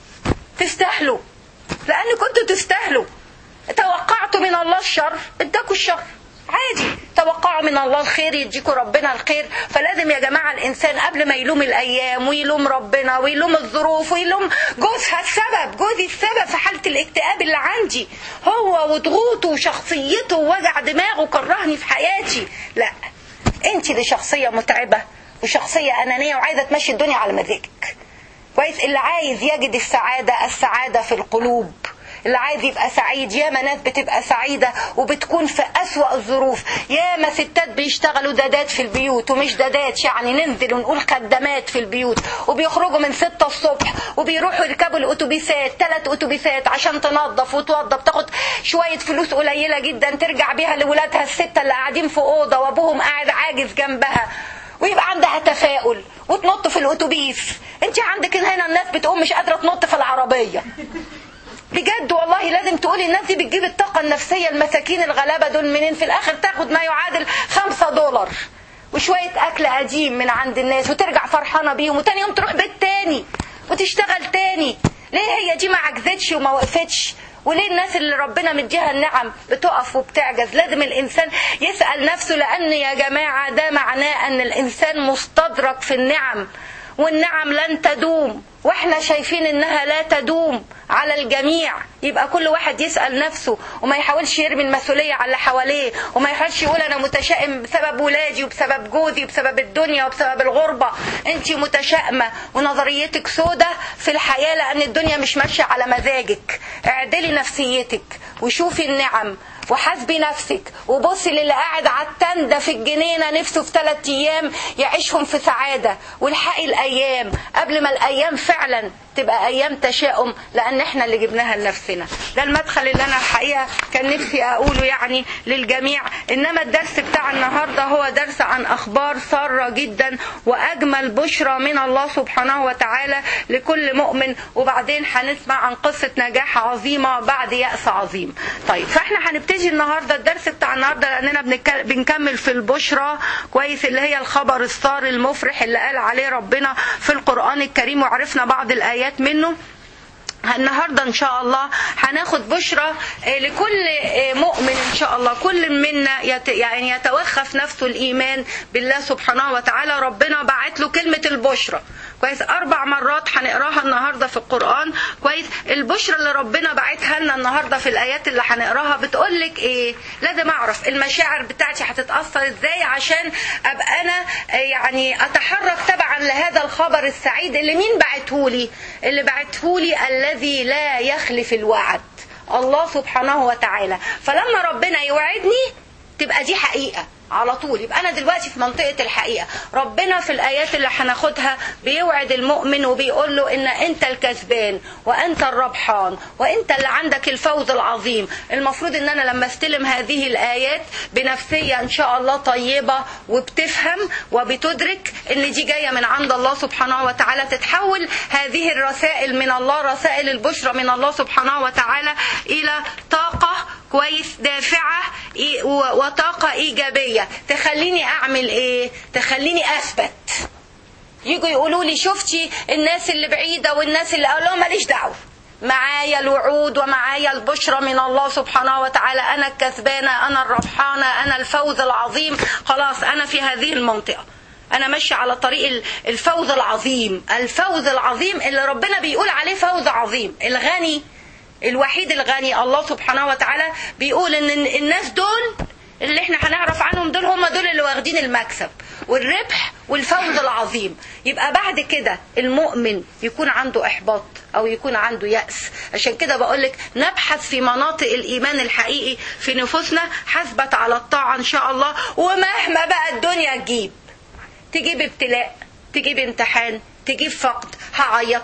تستاهلوا لان كنتوا تستاهلوا توقعتوا من الله الشر اداكوا الشر عادي توقعوا من الله الخير يديكوا ربنا الخير فلازم يا جماعة الإنسان قبل ما يلوم الأيام ويلوم ربنا ويلوم الظروف ويلوم جوزها السبب جوزي السبب في حالة الاكتئاب اللي عندي هو وضغوطه وشخصيته ووجع دماغه كرهني في حياتي لا انت اللي شخصية متعبة وشخصية أنانية وعايزة تمشي الدنيا على مزاجك كويس اللي عايز يجد السعادة السعادة في القلوب اللي عايز يبقى سعيد ياما ناس بتبقى سعيدة وبتكون في أسوأ الظروف ياما ستات بيشتغلوا دادات في البيوت ومش دادات يعني ننزل ونقول خدامات في البيوت وبيخرجوا من ستة الصبح وبيروحوا يركبوا الأتوبيسات ثلاث أتوبيسات عشان تنظف وتوضب تاخد شوية فلوس قليلة جدا ترجع بيها لولادها الستة اللي قاعدين في أوضة وأبوهم قاعد عاجز جنبها ويبقى عندها تفاؤل وتنط في الأتوبيس انت عندك هنا الناس بتقوم مش قادرة تنط في العربية بجد والله لازم تقولي الناس دي بتجيب الطاقة النفسية المساكين الغلابة دول منين في الآخر تاخد ما يعادل خمسة دولار وشوية أكل قديم من عند الناس وترجع فرحانة بيهم وتاني يوم تروح بيت تاني وتشتغل تاني ليه هي دي ما عجزتش وما وقفتش وليه الناس اللي ربنا مديها النعم بتقف وبتعجز لازم الإنسان يسأل نفسه لأن يا جماعة ده معناه أن الإنسان مستدرك في النعم والنعم لن تدوم واحنا شايفين انها لا تدوم على الجميع يبقى كل واحد يسأل نفسه وما يحاولش يرمي المسؤولية على اللي حواليه وما يحاولش يقول انا متشائم بسبب ولادي وبسبب جوزي وبسبب الدنيا وبسبب الغربة انت متشائمة ونظريتك سودة في الحياة لان الدنيا مش ماشية على مزاجك اعدلي نفسيتك وشوفي النعم وحاسبي نفسك وبصي للي قاعد على التندة في الجنينة نفسه في ثلاث أيام يعيشهم في سعادة والحقي الأيام قبل ما الأيام فعلا تبقى أيام تشاؤم لأن احنا اللي جبناها لنفسنا ده المدخل اللي أنا الحقيقة كان نفسي أقوله يعني للجميع إنما الدرس بتاع النهاردة هو درس عن أخبار سارة جدا وأجمل بشرى من الله سبحانه وتعالى لكل مؤمن وبعدين هنسمع عن قصة نجاح عظيمة بعد يأس عظيم طيب فاحنا هنبتدي النهاردة الدرس بتاع النهاردة لأننا بنكمل في البشرى كويس اللي هي الخبر السار المفرح اللي قال عليه ربنا في القرآن الكريم وعرفنا بعض الآيات منه النهارده ان شاء الله هناخد بشرى لكل مؤمن ان شاء الله كل منا يت يعني يتوخف نفسه الايمان بالله سبحانه وتعالى ربنا بعت له كلمه البشرى كويس اربع مرات هنقراها النهارده في القران كويس البشرى اللي ربنا بعتها لنا النهارده في الايات اللي هنقراها بتقول لك ايه لازم اعرف المشاعر بتاعتي هتتاثر ازاي عشان ابقى انا يعني اتحرك تبعا لهذا الخبر السعيد اللي مين بعتهولي اللي بعتهولي الذي لا يخلف الوعد الله سبحانه وتعالى فلما ربنا يوعدني تبقى دي حقيقه على طول يبقى انا دلوقتي في منطقه الحقيقه ربنا في الايات اللي هناخدها بيوعد المؤمن وبيقول له ان انت الكسبان وانت الربحان وانت اللي عندك الفوز العظيم المفروض ان انا لما استلم هذه الايات بنفسيه ان شاء الله طيبه وبتفهم وبتدرك ان دي جايه من عند الله سبحانه وتعالى تتحول هذه الرسائل من الله رسائل البشرى من الله سبحانه وتعالى الى طاقه كويس دافعه وطاقه ايجابيه تخليني اعمل ايه تخليني اثبت يجوا يقولوا لي شفتي الناس اللي بعيده والناس اللي اقول لهم ماليش دعوه معايا الوعود ومعايا البشرى من الله سبحانه وتعالى انا الكسبانه انا الربحانه انا الفوز العظيم خلاص انا في هذه المنطقه انا ماشيه على طريق الفوز العظيم الفوز العظيم اللي ربنا بيقول عليه فوز عظيم الغني الوحيد الغني الله سبحانه وتعالى بيقول ان الناس دول اللي احنا هنعرف عنهم دول هم دول اللي واخدين المكسب والربح والفوز العظيم يبقى بعد كده المؤمن يكون عنده احباط او يكون عنده يأس عشان كده بقولك نبحث في مناطق الايمان الحقيقي في نفوسنا حسبت على الطاعة ان شاء الله ومهما بقى الدنيا تجيب تجيب ابتلاء تجيب امتحان تجيب فقد هعيط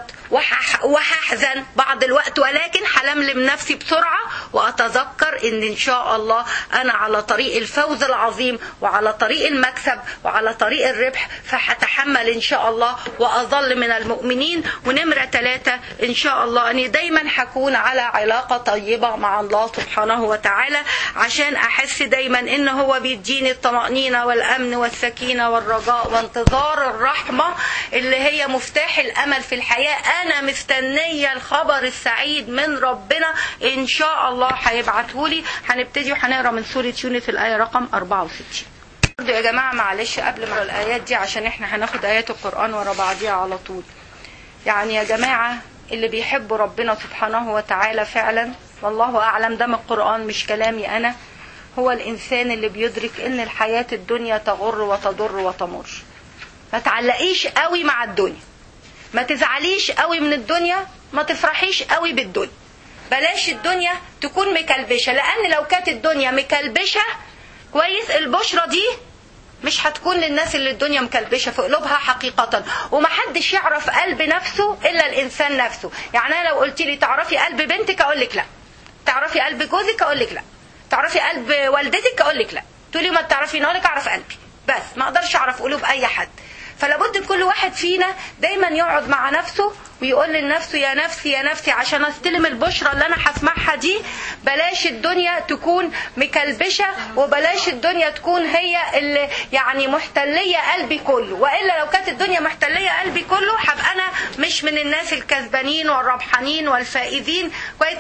وهحزن بعض الوقت ولكن هلملم نفسي بسرعة وأتذكر إن إن شاء الله أنا على طريق الفوز العظيم وعلى طريق المكسب وعلى طريق الربح فهتحمل إن شاء الله وأظل من المؤمنين ونمرة ثلاثة إن شاء الله أني دايما هكون على علاقة طيبة مع الله سبحانه وتعالى عشان أحس دايما إن هو بيديني الطمأنينة والأمن والسكينة والرجاء وانتظار الرحمة اللي هي مفتاح الأمل في الحياة انا مستنيه الخبر السعيد من ربنا ان شاء الله هيبعتهولي هنبتدي وهنقرا من سوره يونس الايه رقم 64 برضه يا جماعه معلش قبل ما الايات دي عشان احنا هناخد ايات القران ورا بعضيها على طول يعني يا جماعه اللي بيحبوا ربنا سبحانه وتعالى فعلا والله اعلم ده من القران مش كلامي انا هو الانسان اللي بيدرك ان الحياه الدنيا تغر وتضر وتمر ما تعلقيش قوي مع الدنيا ما تزعليش قوي من الدنيا ما تفرحيش قوي بالدنيا بلاش الدنيا تكون مكلبشة لأن لو كانت الدنيا مكلبشة كويس البشرة دي مش هتكون للناس اللي الدنيا مكلبشة في قلوبها حقيقة ومحدش يعرف قلب نفسه إلا الإنسان نفسه يعني أنا لو قلت لي تعرفي قلب بنتك أقول لك لا تعرفي قلب جوزك أقول لك لا تعرفي قلب والدتك أقول لك لا تقولي ما بتعرفي نارك أعرف قلبي بس ما أقدرش أعرف قلوب أي حد فلابد كل واحد فينا دايما يقعد مع نفسه ويقول لنفسه يا نفسي يا نفسي عشان استلم البشرى اللي انا هسمعها دي بلاش الدنيا تكون مكلبشه وبلاش الدنيا تكون هي اللي يعني محتليه قلبي كله والا لو كانت الدنيا محتليه قلبي كله هبقى انا مش من الناس الكسبانين والربحانين والفائزين كويس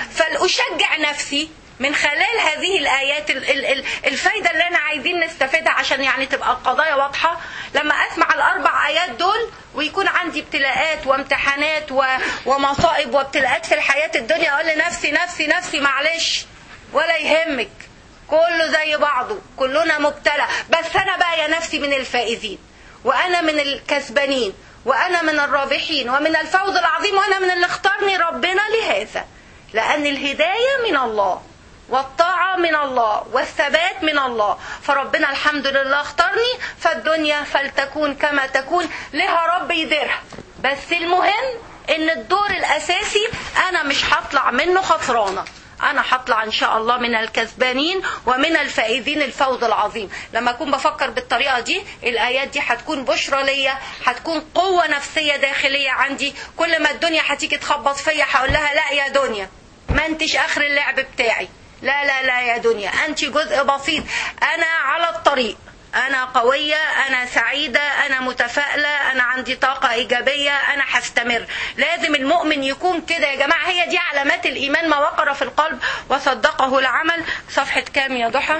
فاشجع نفسي من خلال هذه الآيات الفايدة اللي أنا عايزين نستفيدها عشان يعني تبقى القضايا واضحة لما أسمع الأربع آيات دول ويكون عندي ابتلاءات وامتحانات ومصائب وابتلاءات في الحياة الدنيا أقول لنفسي نفسي نفسي معلش ولا يهمك كله زي بعضه كلنا مبتلى بس أنا بقى يا نفسي من الفائزين وأنا من الكسبانين وأنا من الرابحين ومن الفوز العظيم وأنا من اللي اختارني ربنا لهذا لأن الهداية من الله والطاعة من الله والثبات من الله فربنا الحمد لله اختارني فالدنيا فلتكون كما تكون لها رب يديرها بس المهم ان الدور الاساسي انا مش هطلع منه خسرانه انا هطلع ان شاء الله من الكسبانين ومن الفائزين الفوز العظيم لما اكون بفكر بالطريقه دي الايات دي هتكون بشرى ليا هتكون قوه نفسيه داخليه عندي كل ما الدنيا هتيجي تخبط فيا هقول لها لا يا دنيا ما انتش اخر اللعب بتاعي لا لا لا يا دنيا انت جزء بسيط انا على الطريق انا قويه انا سعيده انا متفائله انا عندي طاقه ايجابيه انا هستمر لازم المؤمن يكون كده يا جماعه هي دي علامات الايمان ما وقر في القلب وصدقه العمل صفحه كام يا ضحى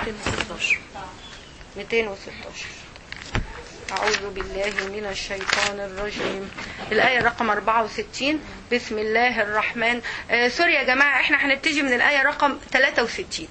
216 أعوذ بالله من الشيطان الرجيم الآية رقم 64 بسم الله الرحمن آه سوري يا جماعة احنا هنبتدي من الآية رقم 63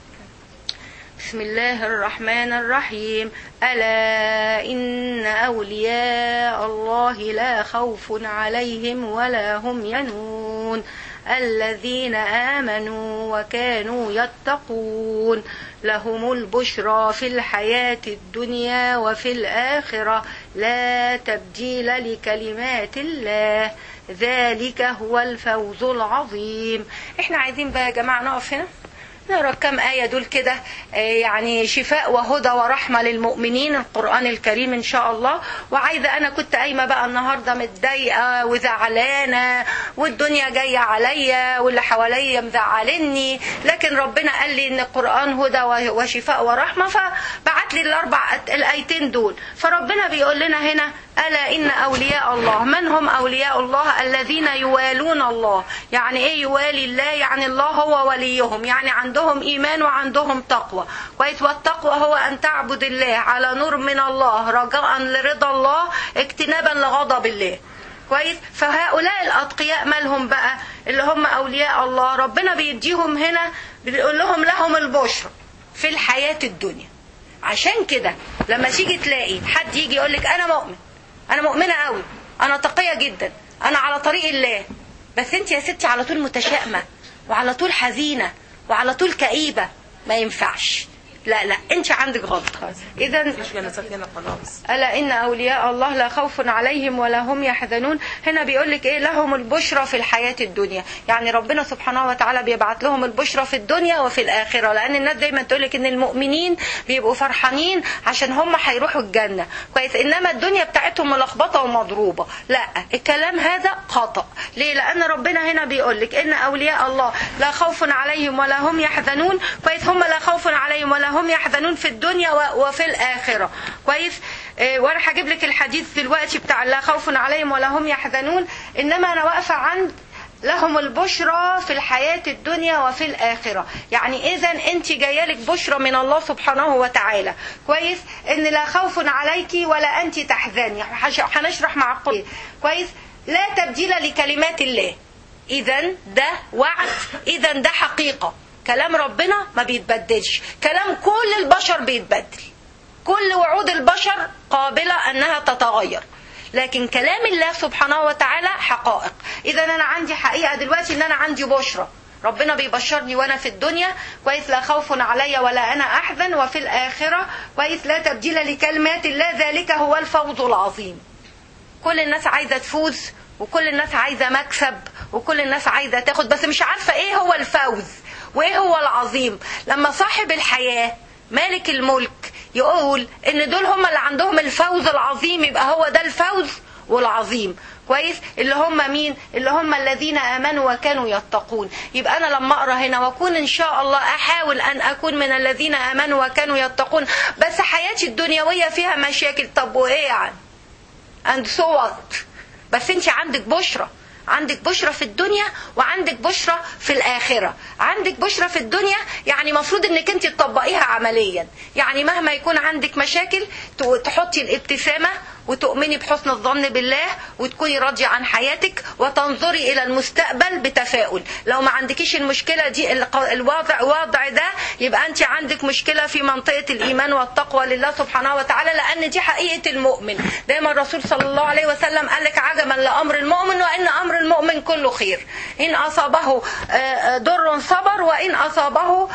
بسم الله الرحمن الرحيم ألا إن أولياء الله لا خوف عليهم ولا هم ينون الذين آمنوا وكانوا يتقون لهم البشرى في الحياة الدنيا وفي الآخرة لا تبديل لكلمات الله ذلك هو الفوز العظيم احنا عايزين بقى يا جماعة نقف هنا نقرا كم آية دول كده يعني شفاء وهدى ورحمة للمؤمنين القرآن الكريم إن شاء الله وعايزة أنا كنت قايمة بقى النهاردة متضايقة وزعلانة والدنيا جاية عليا واللي حواليا مزعلني لكن ربنا قال لي إن القرآن هدى وشفاء ورحمة فبعت لي الأربع الآيتين دول فربنا بيقول لنا هنا ألا إن أولياء الله من هم أولياء الله الذين يوالون الله يعني إيه يوالي الله يعني الله هو وليهم يعني عندهم إيمان وعندهم تقوى كويس والتقوى هو أن تعبد الله على نور من الله رجاء لرضا الله اجتنابا لغضب الله كويس فهؤلاء الأتقياء مالهم بقى اللي هم أولياء الله ربنا بيديهم هنا بيقول لهم لهم البشرى في الحياة الدنيا عشان كده لما تيجي تلاقي حد يجي يقول لك أنا مؤمن انا مؤمنه قوي انا تقيه جدا انا على طريق الله بس انت يا ستي على طول متشائمه وعلى طول حزينه وعلى طول كئيبه ما ينفعش لا لا انت عندك غلطه اذا الا ان اولياء الله لا خوف عليهم ولا هم يحزنون هنا بيقول لك ايه لهم البشرى في الحياه الدنيا يعني ربنا سبحانه وتعالى بيبعت لهم البشرى في الدنيا وفي الاخره لان الناس دايما تقول لك ان المؤمنين بيبقوا فرحانين عشان هم هيروحوا الجنه كويس انما الدنيا بتاعتهم ملخبطه ومضروبه لا الكلام هذا خطا ليه لان ربنا هنا بيقول لك ان اولياء الله لا خوف عليهم ولا هم يحزنون كويس هم لا خوف عليهم ولا هم يحزنون في الدنيا وفي الآخرة كويس وانا هجيب لك الحديث دلوقتي بتاع لا خوف عليهم ولا هم يحزنون انما انا واقفه عند لهم البشرى في الحياة الدنيا وفي الآخرة يعني إذا أنت جاية لك بشرى من الله سبحانه وتعالى كويس إن لا خوف عليك ولا أنت تحزني هنشرح مع القرآن كويس لا تبديل لكلمات الله إذا ده وعد إذا ده حقيقة كلام ربنا ما بيتبدلش كلام كل البشر بيتبدل كل وعود البشر قابلة أنها تتغير لكن كلام الله سبحانه وتعالى حقائق إذا أنا عندي حقيقة دلوقتي أن أنا عندي بشرة ربنا بيبشرني وانا في الدنيا كويس لا خوف علي ولا انا احزن وفي الاخره كويس لا تبديل لكلمات الله ذلك هو الفوز العظيم كل الناس عايزه تفوز وكل الناس عايزه مكسب وكل الناس عايزه تاخد بس مش عارفه ايه هو الفوز وايه هو العظيم لما صاحب الحياة مالك الملك يقول ان دول هم اللي عندهم الفوز العظيم يبقى هو ده الفوز والعظيم كويس اللي هم مين اللي هم الذين امنوا وكانوا يتقون يبقى انا لما اقرا هنا واكون ان شاء الله احاول ان اكون من الذين امنوا وكانوا يتقون بس حياتي الدنيويه فيها مشاكل طب وايه يعني اند سو وات بس انت عندك بشرى عندك بشرى في الدنيا وعندك بشرى في الآخرة عندك بشرى في الدنيا يعني مفروض انك انت تطبقيها عمليا يعني مهما يكون عندك مشاكل تحطي الابتسامة وتؤمني بحسن الظن بالله وتكوني راضية عن حياتك وتنظري إلى المستقبل بتفاؤل لو ما عندكيش المشكلة دي الوضع الوضع ده يبقى أنت عندك مشكلة في منطقة الإيمان والتقوى لله سبحانه وتعالى لأن دي حقيقة المؤمن دايما الرسول صلى الله عليه وسلم قال لك عجبا لأمر المؤمن وإن أمر المؤمن كله خير إن أصابه ضر صبر وإن أصابه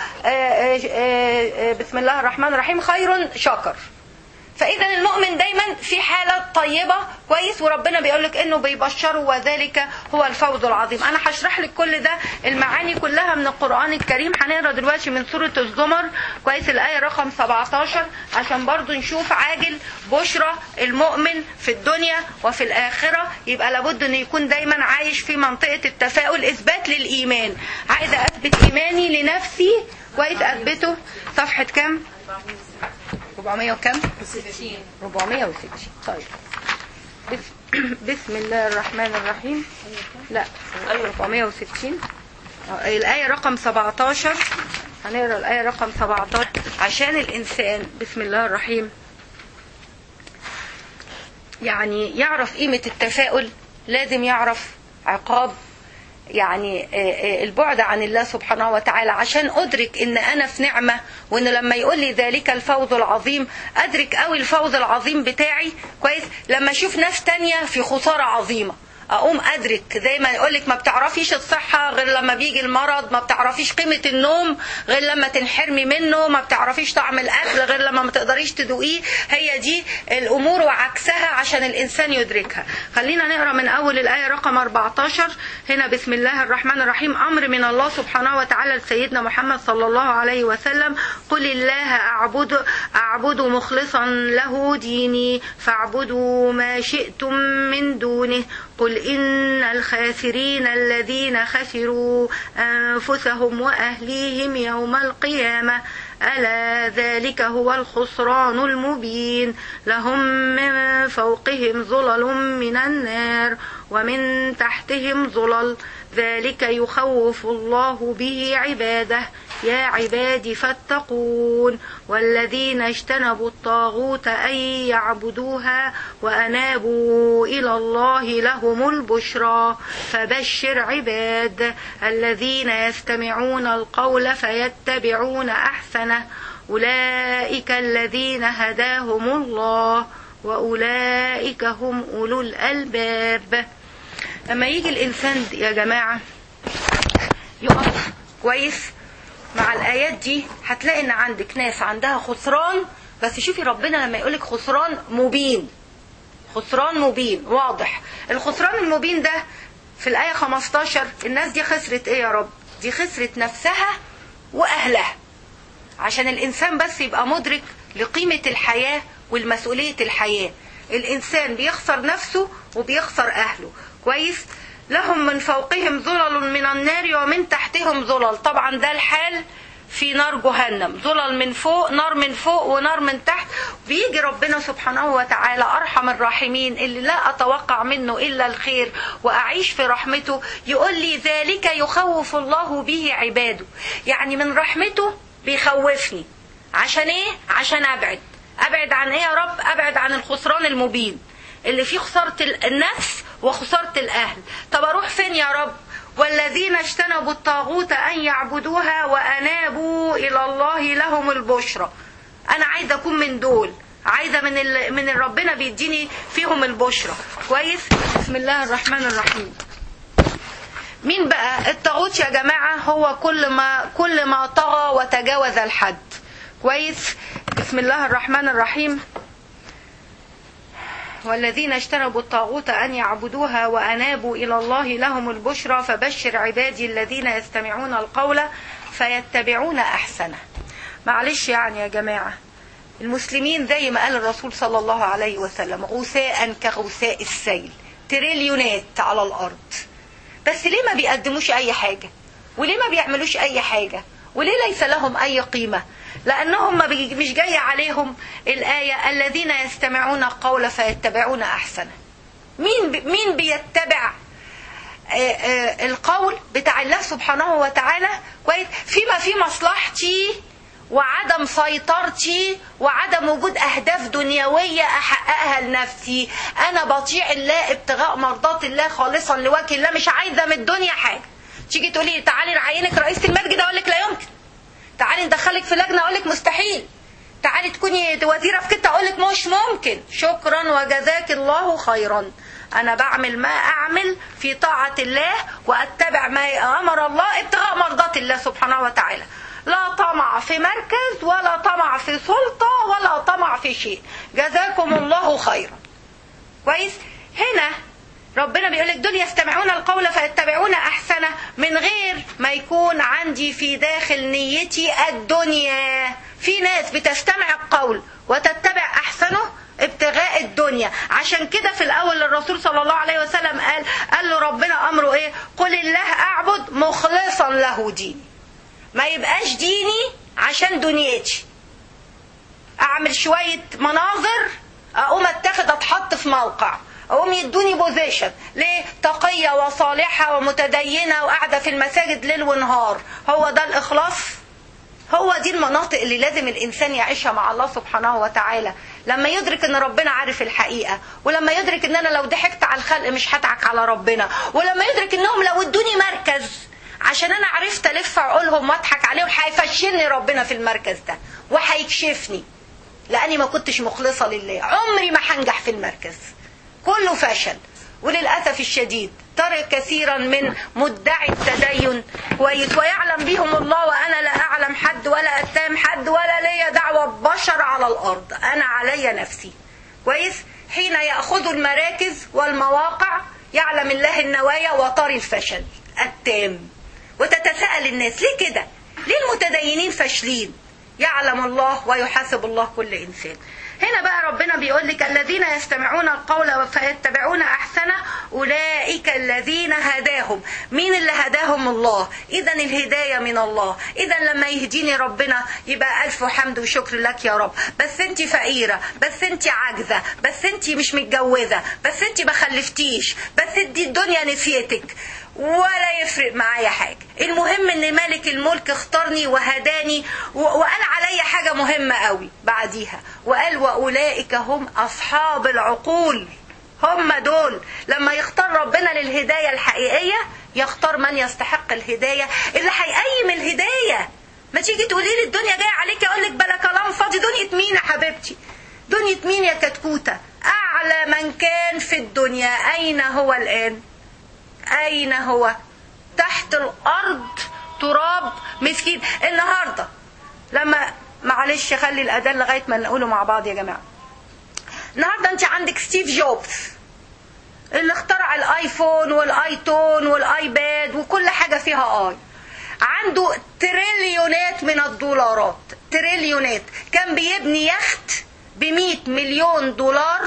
بسم الله الرحمن الرحيم خير شكر فاذا المؤمن دايما في حاله طيبه كويس وربنا بيقول لك انه بيبشره وذلك هو الفوز العظيم انا هشرح لك كل ده المعاني كلها من القران الكريم هنقرا دلوقتي من سوره الزمر كويس الايه رقم 17 عشان برضو نشوف عاجل بشرى المؤمن في الدنيا وفي الاخره يبقى لابد انه يكون دايما عايش في منطقه التفاؤل اثبات للايمان عايزه اثبت ايماني لنفسي كويس اثبته صفحه كام 400 وكم 460 طيب بسم, بسم الله الرحمن الرحيم لا 460 آه، الآية رقم 17 هنقرا الآية رقم 17 عشان الإنسان بسم الله الرحيم يعني يعرف قيمة التفاؤل لازم يعرف عقاب يعني آه، آه، البعد عن الله سبحانه وتعالى عشان أدرك إن أنا في نعمة وإن لما يقول لي ذلك الفوز العظيم أدرك قوي الفوز العظيم بتاعي كويس لما أشوف ناس تانية في خسارة عظيمة اقوم ادرك زي ما يقول لك ما بتعرفيش الصحه غير لما بيجي المرض ما بتعرفيش قيمه النوم غير لما تنحرمي منه ما بتعرفيش طعم الاكل غير لما ما تقدريش تدوقيه هي دي الامور وعكسها عشان الانسان يدركها خلينا نقرا من اول الايه رقم 14 هنا بسم الله الرحمن الرحيم امر من الله سبحانه وتعالى لسيدنا محمد صلى الله عليه وسلم قل الله اعبد اعبد مخلصا له ديني فاعبدوا ما شئتم من دونه قل إن الخاسرين الذين خسروا أنفسهم وأهليهم يوم القيامة ألا ذلك هو الخسران المبين لهم من فوقهم ظلل من النار ومن تحتهم ظلل ذلك يخوف الله به عباده يا عباد فاتقون والذين اجتنبوا الطاغوت أن يعبدوها وأنابوا إلى الله لهم البشرى فبشر عباد الذين يستمعون القول فيتبعون أحسنه أولئك الذين هداهم الله وأولئك هم أولو الألباب لما يجي الإنسان يا جماعة يقف كويس مع الآيات دي هتلاقي إن عندك ناس عندها خسران بس شوفي ربنا لما يقولك خسران مبين خسران مبين واضح الخسران المبين ده في الآية 15 الناس دي خسرت إيه يا رب دي خسرت نفسها وأهلها عشان الإنسان بس يبقى مدرك لقيمة الحياة والمسؤولية الحياة الإنسان بيخسر نفسه وبيخسر أهله كويس لهم من فوقهم ظلل من النار ومن تحتهم ظلل طبعا ده الحال في نار جهنم ظلل من فوق نار من فوق ونار من تحت بيجي ربنا سبحانه وتعالى أرحم الراحمين اللي لا أتوقع منه إلا الخير وأعيش في رحمته يقول لي ذلك يخوف الله به عباده يعني من رحمته بيخوفني عشان ايه عشان ابعد ابعد عن ايه يا رب ابعد عن الخسران المبين اللي فيه خسارة النفس وخسارة الاهل طب اروح فين يا رب والذين اجتنبوا الطاغوت ان يعبدوها وانابوا الى الله لهم البشرى انا عايزه اكون من دول عايزه من ال... من ربنا بيديني فيهم البشرى كويس بسم الله الرحمن الرحيم مين بقى الطاغوت يا جماعه هو كل ما كل ما طغى وتجاوز الحد كويس بسم الله الرحمن الرحيم والذين اجتنبوا الطاغوت أن يعبدوها وأنابوا إلى الله لهم البشرى فبشر عبادي الذين يستمعون القول فيتبعون أحسنه معلش يعني يا جماعة المسلمين زي ما قال الرسول صلى الله عليه وسلم غثاء كغثاء السيل تريليونات على الأرض بس ليه ما بيقدموش أي حاجة وليه ما بيعملوش أي حاجة وليه ليس لهم أي قيمة لأنهم ما بي- مش جاية عليهم الآية الذين يستمعون القول فيتبعون أحسنه مين ب- مين بيتبع آه، آه، القول بتاع الله سبحانه وتعالى كويس فيما في مصلحتي وعدم سيطرتي وعدم وجود اهداف دنيويه احققها لنفسي انا بطيع الله ابتغاء مرضات الله خالصا لوجه الله مش عايزه من الدنيا حاجه تيجي تقولي لي تعالي نعينك رئيسه المسجد اقول لك لا يمكن تعالي ندخلك في لجنه اقول لك مستحيل تعالي تكوني وزيره في كده اقول لك مش ممكن شكرا وجزاك الله خيرا انا بعمل ما اعمل في طاعه الله واتبع ما امر الله ابتغاء مرضات الله سبحانه وتعالى لا طمع في مركز ولا طمع في سلطه ولا طمع في شيء جزاكم الله خيرا كويس هنا ربنا بيقول لك دول يستمعون القول فيتبعون احسنه من غير ما يكون عندي في داخل نيتي الدنيا في ناس بتستمع القول وتتبع احسنه ابتغاء الدنيا عشان كده في الاول الرسول صلى الله عليه وسلم قال قال له ربنا امره ايه قل الله اعبد مخلصا له ديني ما يبقاش ديني عشان دنيتي اعمل شويه مناظر اقوم اتاخد اتحط في موقع اقوم يدوني بوزيشن ليه تقيه وصالحه ومتدينه وقاعده في المساجد ليل ونهار هو ده الاخلاص هو دي المناطق اللي لازم الانسان يعيشها مع الله سبحانه وتعالى لما يدرك ان ربنا عارف الحقيقه ولما يدرك ان انا لو ضحكت على الخلق مش هضحك على ربنا ولما يدرك انهم لو ادوني مركز عشان انا عرفت الف عقولهم واضحك عليهم هيفشلني ربنا في المركز ده وهيكشفني لاني ما كنتش مخلصه لله عمري ما هنجح في المركز كله فشل وللاسف الشديد ترى كثيرا من مدعي التدين كويس ويعلم بهم الله وانا لا اعلم حد ولا اتهم حد ولا ليا دعوه ببشر على الارض انا علي نفسي كويس حين ياخذوا المراكز والمواقع يعلم الله النوايا وطري الفشل التام وتتساءل الناس ليه كده ليه المتدينين فاشلين يعلم الله ويحاسب الله كل انسان هنا بقى ربنا بيقول لك الذين يستمعون القول فيتبعون احسنه اولئك الذين هداهم مين اللي هداهم الله اذا الهدايه من الله اذا لما يهديني ربنا يبقى الف حمد وشكر لك يا رب بس انت فقيره بس انت عاجزه بس انت مش متجوزه بس انت ما خلفتيش بس دي الدنيا نسيتك ولا يفرق معايا حاجة المهم ان ملك الملك اختارني وهداني وقال علي حاجة مهمة قوي بعديها وقال واولئك هم اصحاب العقول هم دول لما يختار ربنا للهداية الحقيقية يختار من يستحق الهداية اللي هيقيم الهداية ما تيجي تقولي لي الدنيا جاية عليك اقول لك بلا كلام فاضي دنيا مين يا حبيبتي دنيا مين يا كتكوتة اعلى من كان في الدنيا اين هو الان أين هو تحت الأرض تراب مسكين النهاردة لما معلش خلي الأذان لغاية ما نقوله مع بعض يا جماعة النهاردة أنت عندك ستيف جوبز اللي اخترع الايفون والايتون والايباد وكل حاجة فيها اي عنده تريليونات من الدولارات تريليونات كان بيبني يخت ب مليون دولار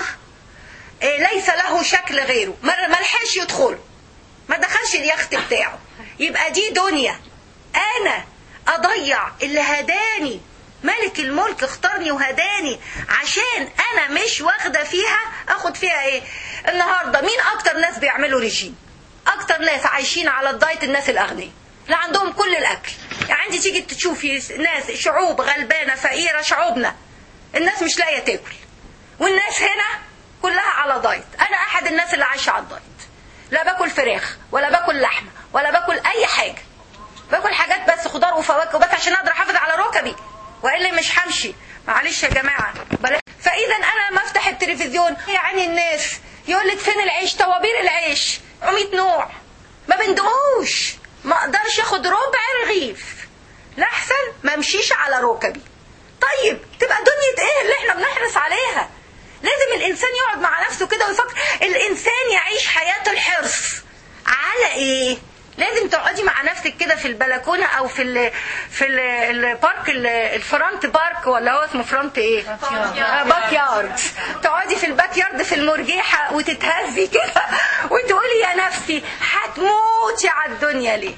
ليس له شكل غيره ما لحقش يدخله ما دخلش اليخت بتاعه يبقى دي دنيا انا اضيع اللي هداني ملك الملك اختارني وهداني عشان انا مش واخده فيها اخد فيها ايه النهارده مين اكتر ناس بيعملوا ريجيم اكتر ناس عايشين على الدايت الناس الاغنياء اللي عندهم كل الاكل يعني انت تيجي تشوفي ناس شعوب غلبانه فقيره شعوبنا الناس مش لاقيه تاكل والناس هنا كلها على دايت انا احد الناس اللي عايشه على الدايت لا باكل فراخ ولا باكل لحمه ولا باكل اي حاجه باكل حاجات بس خضار وفواكه بس عشان اقدر احافظ على ركبي والا مش همشي معلش يا جماعه بلا فاذا انا ما افتح التلفزيون يعني الناس يقول لك فين العيش طوابير العيش 100 نوع ما بندقوش ما اقدرش اخد ربع رغيف لا احسن ما امشيش على ركبي طيب تبقى دنيا ايه اللي احنا بنحرص عليها لازم الانسان يقعد مع نفسه كده ويفكر الانسان يعيش حياة الحرص على ايه لازم تقعدي مع نفسك كده في البلكونه او في ال في ال البارك الفرونت بارك ولا هو اسمه فرونت ايه باك يارد تقعدي في الباك يارد في المرجيحه وتتهزي كده وتقولي يا نفسي هتموتي على الدنيا ليه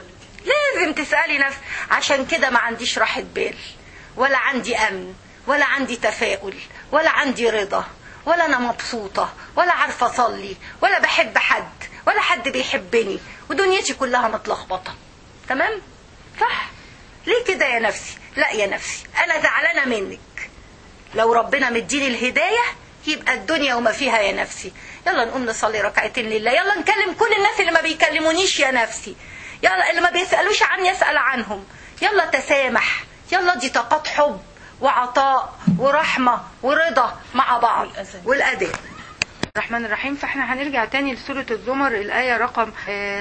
لازم تسالي نفسك عشان كده ما عنديش راحه بال ولا عندي امن ولا عندي تفاؤل ولا عندي رضا ولا انا مبسوطه ولا عارفه اصلي ولا بحب حد ولا حد بيحبني ودنيتي كلها متلخبطه تمام صح ليه كده يا نفسي لا يا نفسي انا زعلانه منك لو ربنا مديني الهدايه يبقى الدنيا وما فيها يا نفسي يلا نقوم نصلي ركعتين لله يلا نكلم كل الناس اللي ما بيكلمونيش يا نفسي يلا اللي ما بيسالوش عني يسال عنهم يلا تسامح يلا دي طاقات حب وعطاء ورحمة ورضا مع بعض والأداء الرحمن الرحيم فاحنا هنرجع تاني لسورة الزمر الآية رقم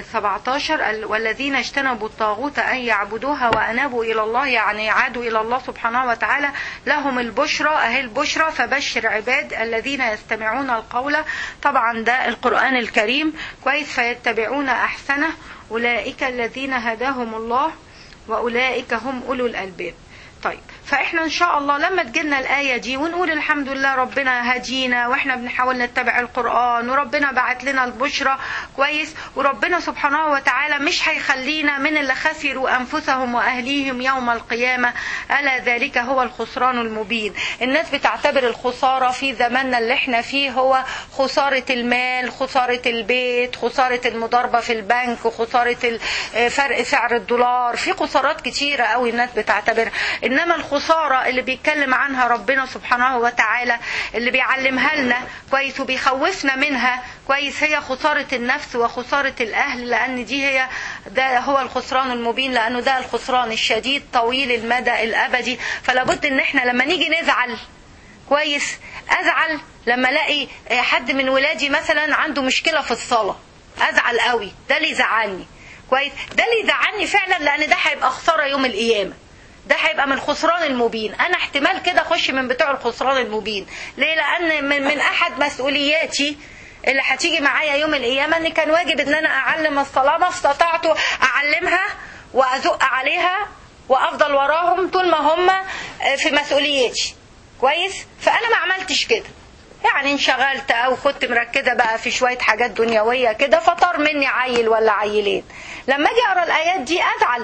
17 والذين اجتنبوا الطاغوت أن يعبدوها وأنابوا إلى الله يعني عادوا إلى الله سبحانه وتعالى لهم البشرى أهي البشرى فبشر عباد الذين يستمعون القول طبعا ده القرآن الكريم كويس فيتبعون أحسنه أولئك الذين هداهم الله وأولئك هم أولو الألباب طيب فاحنا ان شاء الله لما تجيلنا الايه دي ونقول الحمد لله ربنا هدينا واحنا بنحاول نتبع القران وربنا بعت لنا البشرى كويس وربنا سبحانه وتعالى مش هيخلينا من اللي خسروا انفسهم واهليهم يوم القيامه الا ذلك هو الخسران المبين الناس بتعتبر الخساره في زماننا اللي احنا فيه هو خساره المال خساره البيت خساره المضاربه في البنك خساره فرق سعر الدولار في خسارات كتيره قوي الناس بتعتبرها انما الخساره اللي بيتكلم عنها ربنا سبحانه وتعالى اللي بيعلمها لنا كويس وبيخوفنا منها كويس هي خساره النفس وخساره الاهل لان دي هي ده هو الخسران المبين لانه ده الخسران الشديد طويل المدى الابدي فلا بد ان احنا لما نيجي نزعل كويس ازعل لما الاقي حد من ولادي مثلا عنده مشكله في الصلاه ازعل قوي ده اللي يزعلني كويس ده اللي يزعلني فعلا لان ده هيبقى خساره يوم القيامه ده هيبقى من الخسران المبين انا احتمال كده اخش من بتوع الخسران المبين ليه لان من, من احد مسؤولياتي اللي هتيجي معايا يوم القيامه ان كان واجب ان انا اعلم الصلاه ما استطعت اعلمها وازق عليها وافضل وراهم طول ما هم في مسؤوليتي كويس فانا ما عملتش كده يعني انشغلت او كنت مركزه بقى في شويه حاجات دنيويه كده فطار مني عيل ولا عيلين لما اجي اقرا الايات دي ازعل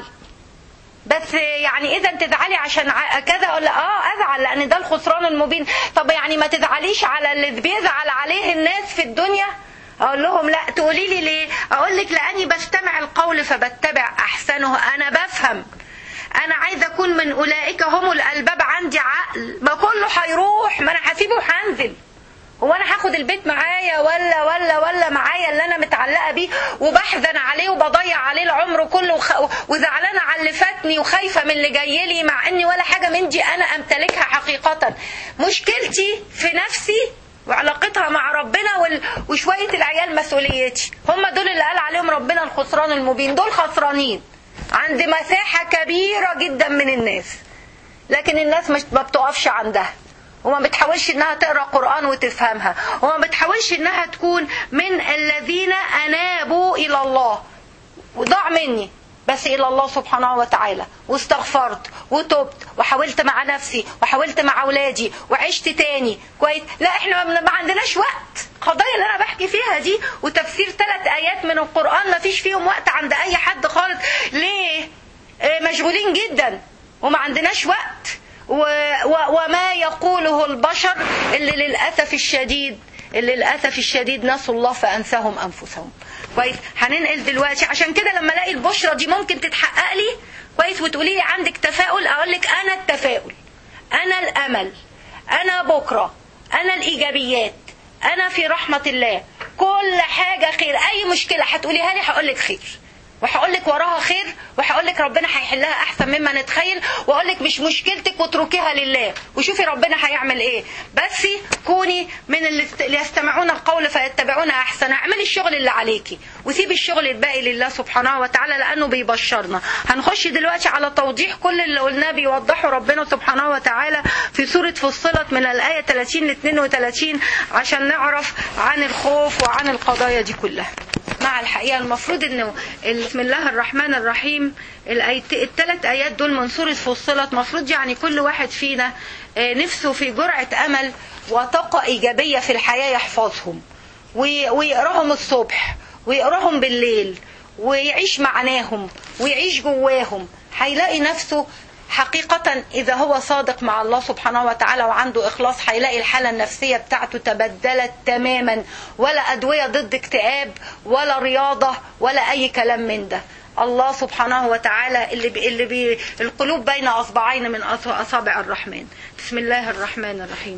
بس يعني اذا تزعلي عشان كذا ولا اه ازعل لان ده الخسران المبين طب يعني ما تزعليش على اللي بيزعل عليه الناس في الدنيا اقول لهم لا تقولي لي ليه اقول لك لاني بستمع القول فبتبع احسنه انا بفهم انا عايزه اكون من اولئك هم الالباب عندي عقل ما كله هيروح ما انا هسيبه وهنزل هو انا هاخد البيت معايا ولا ولا ولا معايا اللي انا متعلقه بيه وبحزن عليه وبضيع عليه العمر كله وخ... وزعلانه على اللي فاتني وخايفه من اللي جاي لي مع اني ولا حاجه من دي انا امتلكها حقيقه مشكلتي في نفسي وعلاقتها مع ربنا وال... وشويه العيال مسؤوليتي هم دول اللي قال عليهم ربنا الخسران المبين دول خسرانين عند مساحه كبيره جدا من الناس لكن الناس مش ما بتقفش عندها وما بتحاولش انها تقرا قران وتفهمها وما بتحاولش انها تكون من الذين انابوا الى الله وضاع مني بس الى الله سبحانه وتعالى واستغفرت وتبت وحاولت مع نفسي وحاولت مع اولادي وعشت تاني كويس لا احنا ما عندناش وقت القضايا اللي انا بحكي فيها دي وتفسير ثلاث ايات من القران ما فيش فيهم وقت عند اي حد خالص ليه مشغولين جدا وما عندناش وقت و و وما يقوله البشر اللي للأسف الشديد اللي للأسف الشديد نسوا الله فأنساهم أنفسهم كويس هننقل دلوقتي عشان كده لما الاقي البشرة دي ممكن تتحقق لي كويس وتقولي لي عندك تفاؤل اقول لك انا التفاؤل انا الامل انا بكره انا الايجابيات انا في رحمه الله كل حاجه خير اي مشكله هتقوليها لي هقول لك خير وهقول لك وراها خير وهقول لك ربنا هيحلها احسن مما نتخيل واقول لك مش مشكلتك واتركيها لله وشوفي ربنا هيعمل ايه بس كوني من اللي يستمعون القول فيتبعون احسن اعملي الشغل اللي عليكي وسيبي الشغل الباقي لله سبحانه وتعالى لانه بيبشرنا هنخش دلوقتي على توضيح كل اللي قلناه بيوضحه ربنا سبحانه وتعالى في سوره فصلت من الايه 30 ل 32 عشان نعرف عن الخوف وعن القضايا دي كلها مع الحقيقه المفروض انه بسم الله الرحمن الرحيم الثلاث ايات دول من سوره فصلت مفروض يعني كل واحد فينا نفسه في جرعه امل وطاقه ايجابيه في الحياه يحفظهم ويقراهم الصبح ويقراهم بالليل ويعيش معناهم ويعيش جواهم هيلاقي نفسه حقيقة إذا هو صادق مع الله سبحانه وتعالى وعنده إخلاص هيلاقي الحالة النفسية بتاعته تبدلت تماما ولا أدوية ضد اكتئاب ولا رياضة ولا أي كلام من ده الله سبحانه وتعالى اللي بي اللي بي القلوب بين أصبعين من أصابع الرحمن بسم الله الرحمن الرحيم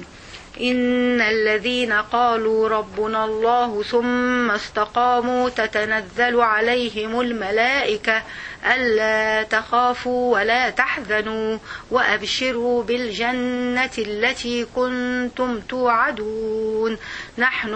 إن الذين قالوا ربنا الله ثم استقاموا تتنزل عليهم الملائكة ألا تخافوا ولا تحزنوا وأبشروا بالجنة التي كنتم توعدون نحن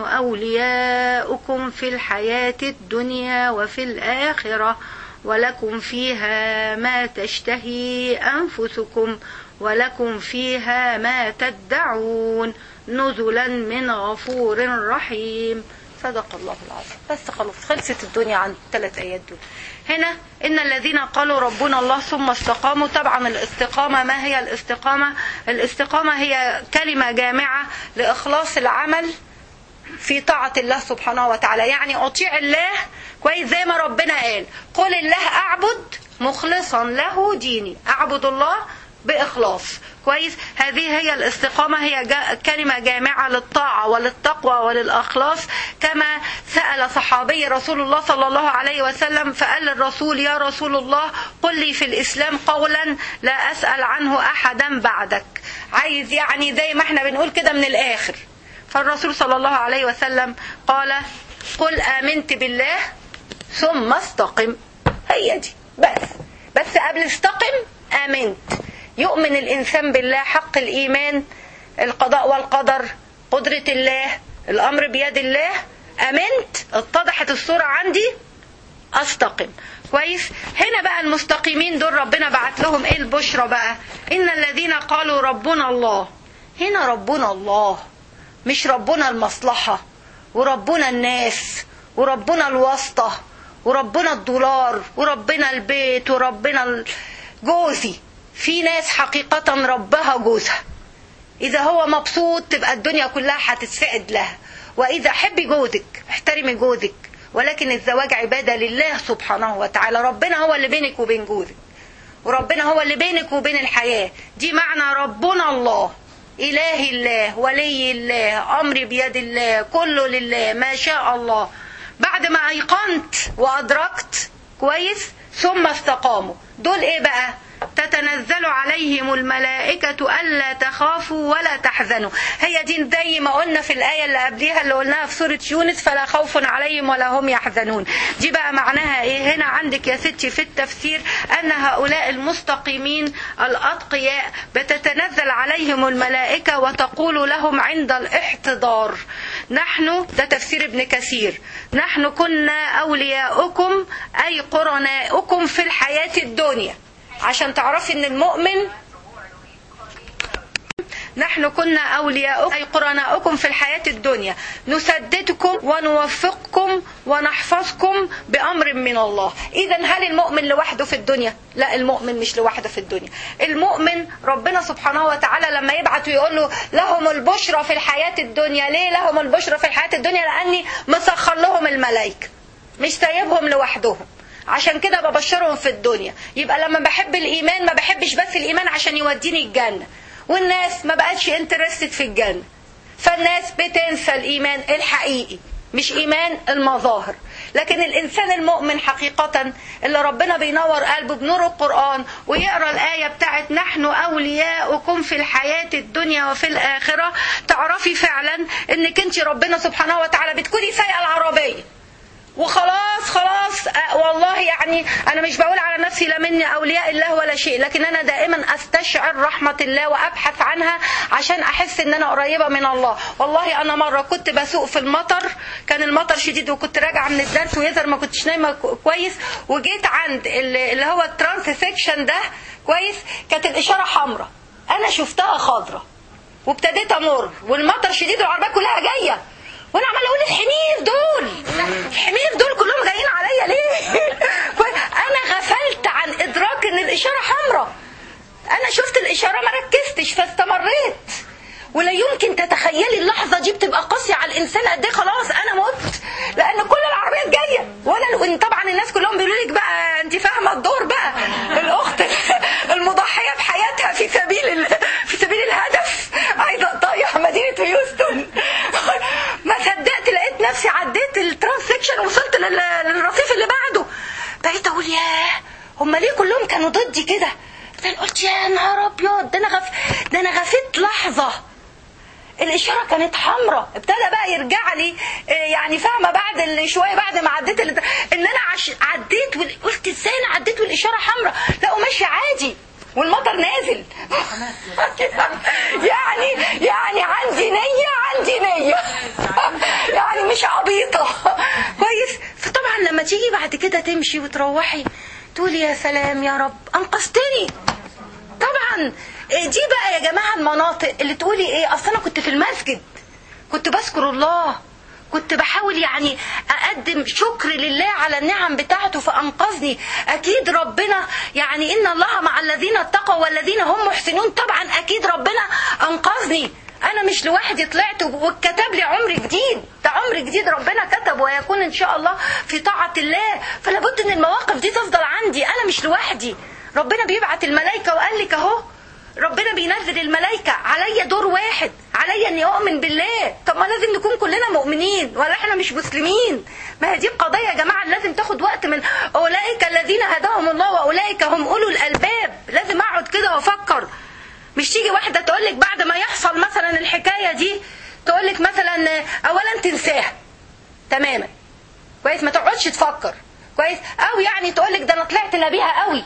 أولياؤكم في الحياة الدنيا وفي الآخرة ولكم فيها ما تشتهي أنفسكم ولكم فيها ما تدعون نزلا من غفور رحيم صدق الله العظيم بس خلاص خلصت الدنيا عن الثلاث ايات دول هنا ان الذين قالوا ربنا الله ثم استقاموا طبعا الاستقامه ما هي الاستقامه الاستقامه هي كلمه جامعه لاخلاص العمل في طاعة الله سبحانه وتعالى يعني أطيع الله كويس زي ما ربنا قال قل الله أعبد مخلصا له ديني أعبد الله بإخلاص كويس هذه هي الاستقامة هي جا كلمة جامعة للطاعة وللتقوى وللأخلاص كما سأل صحابي رسول الله صلى الله عليه وسلم فقال للرسول يا رسول الله قل لي في الإسلام قولا لا أسأل عنه أحدا بعدك عايز يعني زي ما احنا بنقول كده من الآخر فالرسول صلى الله عليه وسلم قال قل آمنت بالله ثم استقم هي دي بس بس قبل استقم آمنت يؤمن الإنسان بالله حق الإيمان القضاء والقدر قدرة الله الأمر بيد الله آمنت اتضحت الصورة عندي أستقم كويس هنا بقى المستقيمين دول ربنا بعت لهم ايه البشرى بقى ان الذين قالوا ربنا الله هنا ربنا الله مش ربنا المصلحة وربنا الناس وربنا الواسطة وربنا الدولار وربنا البيت وربنا جوزي في ناس حقيقة ربها جوزها إذا هو مبسوط تبقى الدنيا كلها هتتفقد لها وإذا حبي جوزك احترمي جوزك ولكن الزواج عبادة لله سبحانه وتعالى ربنا هو اللي بينك وبين جوزك وربنا هو اللي بينك وبين الحياة دي معنى ربنا الله إله الله ولي الله أمري بيد الله كله لله ما شاء الله بعد ما أيقنت وأدركت كويس ثم استقاموا دول إيه بقى تتنزل عليهم الملائكة ألا تخافوا ولا تحزنوا هي دي زي ما قلنا في الآية اللي قبليها اللي قلناها في سورة يونس فلا خوف عليهم ولا هم يحزنون دي بقى معناها إيه هنا عندك يا ستي في التفسير أن هؤلاء المستقيمين الأتقياء بتتنزل عليهم الملائكة وتقول لهم عند الاحتضار نحن ده تفسير ابن كثير نحن كنا أولياؤكم أي قرناؤكم في الحياة الدنيا عشان تعرفي ان المؤمن نحن كنا أولياؤكم أي قرناؤكم في الحياة الدنيا نسددكم ونوفقكم ونحفظكم بأمر من الله إذا هل المؤمن لوحده في الدنيا لا المؤمن مش لوحده في الدنيا المؤمن ربنا سبحانه وتعالى لما يبعت ويقول له لهم البشرى في الحياة الدنيا ليه لهم البشرى في الحياة الدنيا لأني مسخر لهم الملائكة مش سايبهم لوحدهم عشان كده ببشرهم في الدنيا يبقى لما بحب الايمان ما بحبش بس الايمان عشان يوديني الجنه والناس ما بقتش انترستد في الجنه فالناس بتنسى الايمان الحقيقي مش ايمان المظاهر لكن الانسان المؤمن حقيقه اللي ربنا بينور قلبه بنور القران ويقرا الايه بتاعت نحن اولياؤكم في الحياه الدنيا وفي الاخره تعرفي فعلا انك انت ربنا سبحانه وتعالى بتكوني سايقه العربيه وخلاص خلاص والله يعني انا مش بقول على نفسي لا مني اولياء الله ولا شيء لكن انا دائما استشعر رحمه الله وابحث عنها عشان احس ان انا قريبه من الله والله انا مره كنت بسوق في المطر كان المطر شديد وكنت راجعه من الدرس ويظهر ما كنتش نايمه كويس وجيت عند اللي هو الترانس سيكشن ده كويس كانت الاشاره حمراء انا شفتها خضراء وابتديت امر والمطر شديد والعربيه كلها جايه وانا عمال اقول الحمير دول الحمير دول كلهم جايين عليا ليه انا غفلت عن ادراك ان الاشاره حمراء انا شفت الاشاره ما ركزتش فاستمريت ولا يمكن تتخيلي اللحظه دي بتبقى قاسيه على الانسان قد ايه خلاص انا مت لان كل العربيات جايه وانا طبعا الناس كلهم بيقولوا لك بقى انت فاهمه الدور بقى الاخت المضحيه بحياتها في سبيل في سبيل الهدف عايزه اطيح مدينه هيوستن ما صدقت لقيت نفسي عديت الترانسكشن وصلت للرصيف اللي بعده بقيت اقول ياه هم ليه كلهم كانوا ضدي كده بعدين قلت يا نهار ابيض ده انا غف... ده انا غفيت لحظه الاشاره كانت حمراء ابتدى بقى يرجع لي يعني فاهمه بعد شويه بعد ما عديت اللي... ان انا عش... عديت وال... قلت ازاي انا عديت والاشاره حمراء لا وماشيه عادي والمطر نازل يعني يعني عندي نية عندي نية يعني مش عبيطة كويس فطبعا لما تيجي بعد كده تمشي وتروحي تقولي يا سلام يا رب أنقذتني طبعا دي بقى يا جماعة المناطق اللي تقولي ايه اصل انا كنت في المسجد كنت بذكر الله كنت بحاول يعني اقدم شكر لله على النعم بتاعته فانقذني اكيد ربنا يعني ان الله مع الذين اتقوا والذين هم محسنون طبعا اكيد ربنا انقذني انا مش لوحدي طلعت وكتب لي عمر جديد ده عمر جديد ربنا كتب ويكون ان شاء الله في طاعه الله فلا بد ان المواقف دي تفضل عندي انا مش لوحدي ربنا بيبعت الملائكه وقال لك اهو ربنا بينزل الملائكة عليا دور واحد عليا اني اؤمن بالله طب ما لازم نكون كلنا مؤمنين ولا احنا مش مسلمين ما هي دي القضية يا جماعة لازم تاخد وقت من اولئك الذين هداهم الله واولئك هم اولو الالباب لازم اقعد كده وافكر مش تيجي واحدة تقولك بعد ما يحصل مثلا الحكاية دي تقولك مثلا اولا تنساها تماما كويس ما تقعدش تفكر كويس او يعني تقولك ده انا طلعت نبيها قوي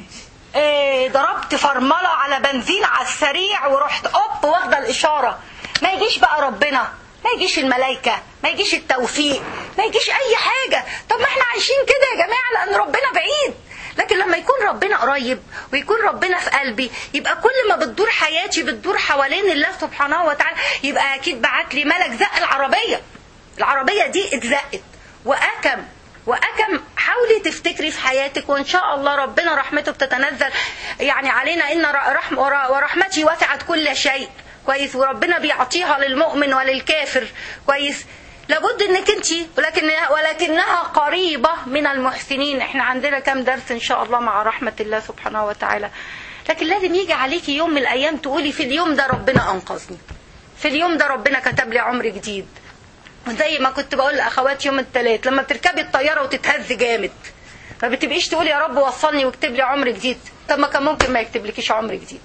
إيه ضربت فرملة على بنزين على السريع ورحت اوب واخدة الاشارة ما يجيش بقى ربنا ما يجيش الملائكة ما يجيش التوفيق ما يجيش اي حاجة طب ما احنا عايشين كده يا جماعة لان ربنا بعيد لكن لما يكون ربنا قريب ويكون ربنا في قلبي يبقى كل ما بتدور حياتي بتدور حوالين الله سبحانه وتعالى يبقى اكيد بعت لي ملك زق العربية العربية دي اتزقت واكم واكم حاولي تفتكري في حياتك وان شاء الله ربنا رحمته بتتنزل يعني علينا ان رحم ورحمتي وسعت كل شيء كويس وربنا بيعطيها للمؤمن وللكافر كويس لابد انك انت ولكن ولكنها قريبه من المحسنين احنا عندنا كام درس ان شاء الله مع رحمه الله سبحانه وتعالى لكن لازم يجي عليكي يوم من الايام تقولي في اليوم ده ربنا انقذني في اليوم ده ربنا كتب لي عمر جديد زي ما كنت بقول لاخواتي يوم الثلاث لما بتركبي الطياره وتتهز جامد ما بتبقيش تقولي يا رب وصلني واكتب لي عمر جديد طب ما كان ممكن ما يكتب لكيش عمر جديد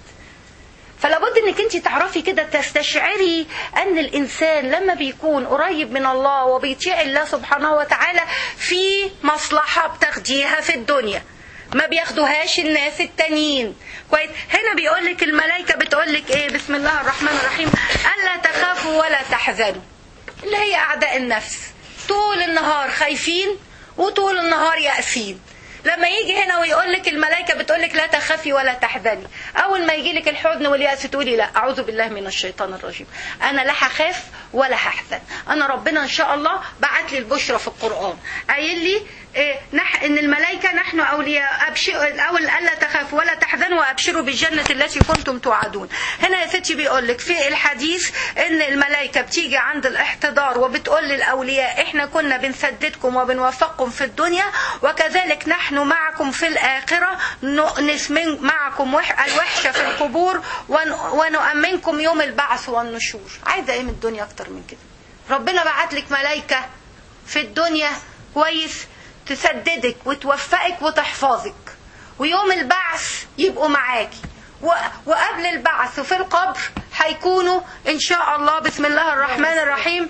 فلابد انك انت تعرفي كده تستشعري ان الانسان لما بيكون قريب من الله وبيطيع الله سبحانه وتعالى في مصلحه بتاخديها في الدنيا ما بياخدوهاش الناس التانيين كويس هنا بيقول لك الملائكه بتقول لك ايه بسم الله الرحمن الرحيم الا تخافوا ولا تحزنوا اللي هي أعداء النفس طول النهار خايفين وطول النهار يأسين لما يجي هنا ويقول لك الملائكة بتقول لك لا تخافي ولا تحزني أول ما يجي لك الحزن واليأس تقولي لا أعوذ بالله من الشيطان الرجيم أنا لا هخاف ولا هحزن أنا ربنا إن شاء الله بعت لي البشرى في القرآن قايل لي إيه نح ان الملائكه نحن اولياء ابشروا الاول الا تخافوا ولا تحزنوا وابشروا بالجنه التي كنتم توعدون هنا يا ستي بيقول لك في الحديث ان الملائكه بتيجي عند الاحتضار وبتقول للاولياء احنا كنا بنسددكم وبنوفقكم في الدنيا وكذلك نحن معكم في الاخره نؤنس من معكم الوحشه في القبور ونؤمنكم يوم البعث والنشور عايزه ايه من الدنيا اكتر من كده ربنا بعت لك ملائكه في الدنيا كويس تسددك وتوفقك وتحفظك ويوم البعث يبقوا معاكي وقبل البعث وفي القبر هيكونوا ان شاء الله بسم الله الرحمن الرحيم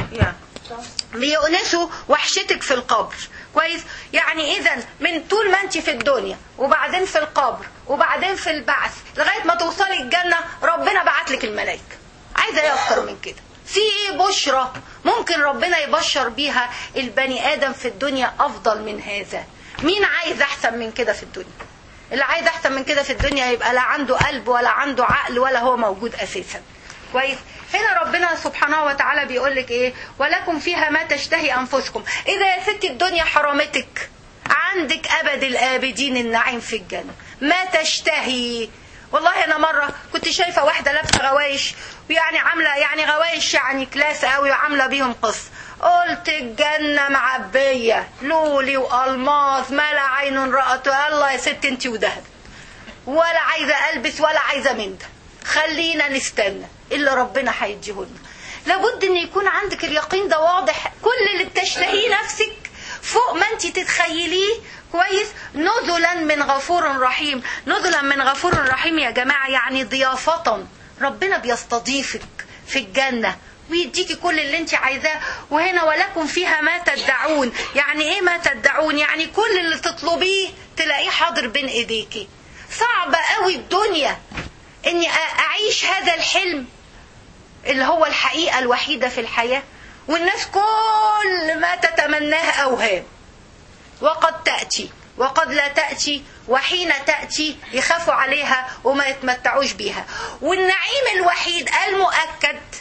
بيؤنسوا وحشتك في القبر كويس يعني اذا من طول ما انت في الدنيا وبعدين في القبر وبعدين في البعث لغايه ما توصلي الجنه ربنا بعت لك الملائكه عايزه ايه اكتر من كده في ايه بشرى ممكن ربنا يبشر بيها البني ادم في الدنيا افضل من هذا مين عايز احسن من كده في الدنيا اللي عايز احسن من كده في الدنيا يبقى لا عنده قلب ولا عنده عقل ولا هو موجود اساسا كويس هنا ربنا سبحانه وتعالى بيقول لك ايه ولكم فيها ما تشتهي انفسكم اذا يا ستي الدنيا حرمتك عندك ابد الابدين النعيم في الجنه ما تشتهي والله انا مره كنت شايفه واحده لابسه غوايش ويعني عامله يعني غوايش يعني كلاس قوي وعامله بيهم قصه قلت الجنة معبية لولي وألماس ما لا عين رأت الله يا ست انت وذهب ولا عايزة ألبس ولا عايزة من ده خلينا نستنى إلا ربنا هيديهولنا لابد ان يكون عندك اليقين ده واضح كل اللي بتشتهيه نفسك فوق ما انت تتخيليه كويس نزلا من غفور رحيم نزلا من غفور رحيم يا جماعة يعني ضيافة ربنا بيستضيفك في الجنة ويديكي كل اللي انت عايزاه وهنا ولكم فيها ما تدعون يعني ايه ما تدعون يعني كل اللي تطلبيه تلاقيه حاضر بين ايديكي صعب قوي الدنيا اني اعيش هذا الحلم اللي هو الحقيقة الوحيدة في الحياة والناس كل ما تتمناه أوهام وقد تأتي وقد لا تأتي وحين تأتي يخافوا عليها وما يتمتعوش بيها والنعيم الوحيد المؤكد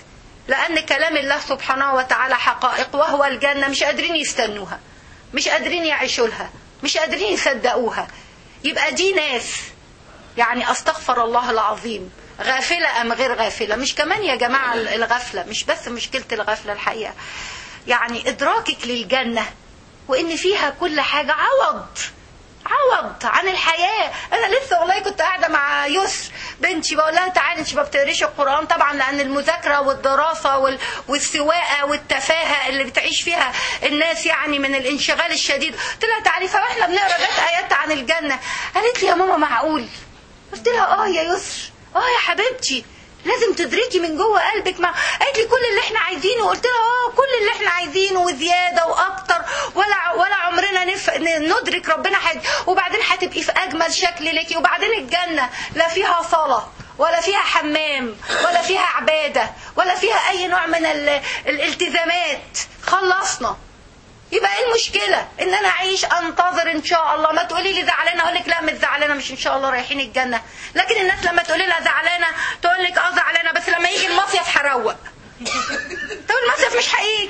لان كلام الله سبحانه وتعالى حقائق وهو الجنه مش قادرين يستنوها مش قادرين يعيشوا لها مش قادرين يصدقوها يبقى دي ناس يعني استغفر الله العظيم غافلة أم غير غافلة مش كمان يا جماعة الغفلة مش بس مشكلة الغفلة الحقيقة يعني إدراكك للجنة وإن فيها كل حاجة عوض عوض عن الحياة أنا لسه والله كنت قاعدة مع يسر بنتي بقول لها تعالي انت ما بتقريش القرآن طبعا لأن المذاكرة والدراسة وال... والسواقة والتفاهة اللي بتعيش فيها الناس يعني من الانشغال الشديد قلت لها تعالي فاحنا بنقرا جت آيات عن الجنة قالت لي يا ماما معقول قلت لها اه يا يسر اه يا حبيبتي لازم تدركي من جوه قلبك ما قالت لي كل اللي احنا عايزينه قلت لها اه كل اللي احنا عايزينه وزياده واكتر ولا ولا عمرنا نف... ندرك ربنا حاجه وبعدين هتبقي في اجمل شكل ليكي وبعدين الجنه لا فيها صلاه ولا فيها حمام ولا فيها عباده ولا فيها اي نوع من ال... الالتزامات خلصنا يبقى ايه المشكلة ان انا اعيش انتظر ان شاء الله ما تقولي لي زعلانة اقول لك لا مش زعلانة مش ان شاء الله رايحين الجنة لكن الناس لما تقولي لها زعلانة تقول لك اه زعلانة بس لما يجي المصيف هروق طب المصيف مش هيجي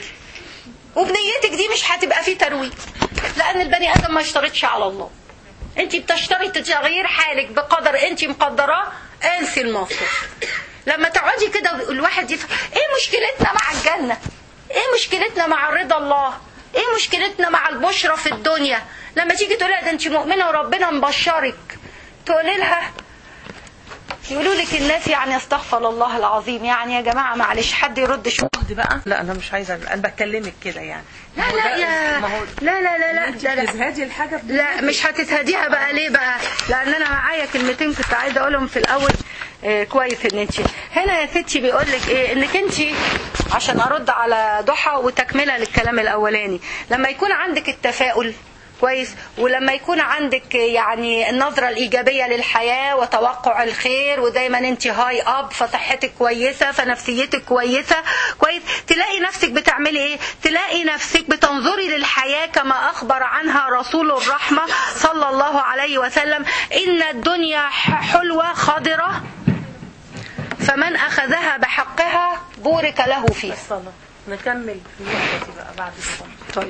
وبنيتك دي مش هتبقى فيه ترويج لان البني ادم ما اشترطش على الله انت بتشترطي تغيير حالك بقدر انت مقدراه انسي المصيف لما تقعدي كده الواحد يفهم ايه مشكلتنا مع الجنة ايه مشكلتنا مع رضا الله ايه مشكلتنا مع البشرى في الدنيا لما تيجي تقول لها ده انت مؤمنه وربنا مبشرك تقولي لها يقولوا لك الناس يعني استغفر الله العظيم يعني يا جماعه معلش حد يرد شويه دي بقى لا انا مش عايزه انا بكلمك كده يعني لا ما هو لا ده- يا ما هو لا لا لا لا انت لا, لا. بتزهدي الحاجه في لا مش هتتهديها بقى ليه بقى لان انا معايا كلمتين كنت عايزه اقولهم في الاول آه كويس ان انت هنا يا ستي بيقول لك ايه انك انت عشان ارد على ضحى وتكمله للكلام الاولاني لما يكون عندك التفاؤل كويس ولما يكون عندك يعني النظرة الإيجابية للحياة وتوقع الخير ودايما انت هاي اب فصحتك كويسة فنفسيتك كويسة كويس تلاقي نفسك بتعملي ايه تلاقي نفسك بتنظري للحياة كما أخبر عنها رسول الرحمة صلى الله عليه وسلم إن الدنيا حلوة خضرة فمن أخذها بحقها بورك له فيها الصلاه نكمل في النقطه دي بقى بعد الصلاه طيب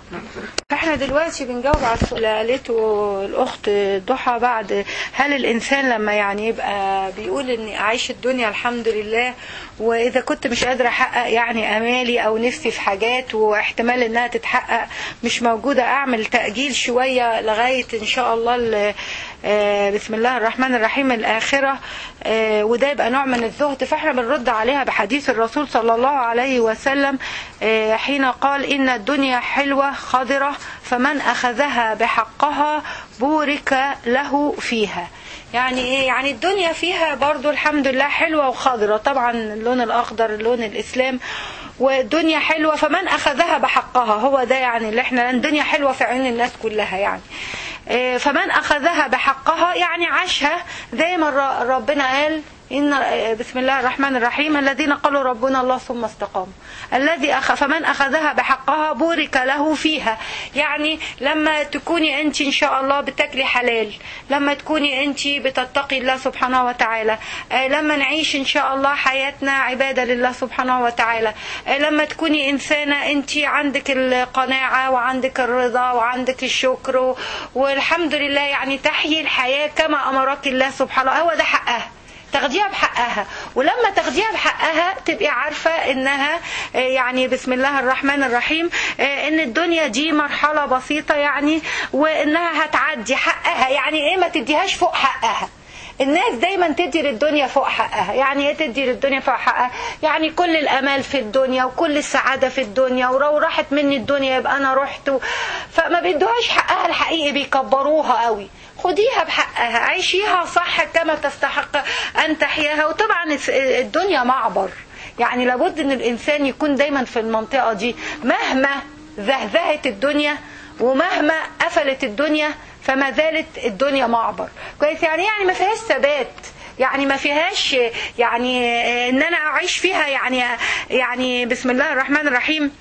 احنا دلوقتي بنجاوب على السؤال اللي قالته الاخت ضحى بعد هل الانسان لما يعني يبقى بيقول اني اعيش الدنيا الحمد لله واذا كنت مش قادره احقق يعني امالي او نفسي في حاجات واحتمال انها تتحقق مش موجوده اعمل تاجيل شويه لغايه ان شاء الله ال- آه، بسم الله الرحمن الرحيم الاخره آه، وده يبقى نوع من الزهد فاحنا بنرد عليها بحديث الرسول صلى الله عليه وسلم آه، حين قال ان الدنيا حلوه خضره فمن اخذها بحقها بورك له فيها يعني ايه يعني الدنيا فيها برضو الحمد لله حلوة وخضرة طبعا اللون الاخضر لون الاسلام والدنيا حلوة فمن اخذها بحقها هو ده يعني اللي احنا الدنيا حلوة في عيون الناس كلها يعني إيه، فمن اخذها بحقها يعني عاشها زي ما الر- ربنا قال إن بسم الله الرحمن الرحيم الذين قالوا ربنا الله ثم استقاموا الذي أخ فمن أخذها بحقها بورك له فيها يعني لما تكوني أنت إن شاء الله بتاكلي حلال لما تكوني أنت بتتقي الله سبحانه وتعالى آه، لما نعيش إن شاء الله حياتنا عبادة لله سبحانه وتعالى آه، لما تكوني إنسانة أنت عندك القناعة وعندك الرضا وعندك الشكر و- والحمد لله يعني تحيي الحياة كما أمرك الله سبحانه هو ده حقها تاخديها بحقها ولما تاخديها بحقها تبقي عارفة انها آه، يعني بسم الله الرحمن الرحيم آه، ان الدنيا دي مرحلة بسيطة يعني وانها هتعدي حقها يعني ايه ما تديهاش فوق حقها الناس دايما تدي للدنيا فوق حقها يعني ايه تدي للدنيا فوق حقها يعني كل الامال في الدنيا وكل السعاده في الدنيا ولو راحت مني الدنيا يبقى انا رحت و... فما بيدوهاش حقها الحقيقي بيكبروها قوي خديها بحقها عيشيها صح كما تستحق ان تحياها وطبعا الس- الدنيا معبر يعني لابد ان الانسان يكون دايما في المنطقه دي مهما زهزهت الدنيا ومهما قفلت الدنيا فما زالت الدنيا معبر كويس يعني يعني ما فيهاش ثبات يعني ما فيهاش يعني ان انا اعيش فيها يعني يعني بسم الله الرحمن الرحيم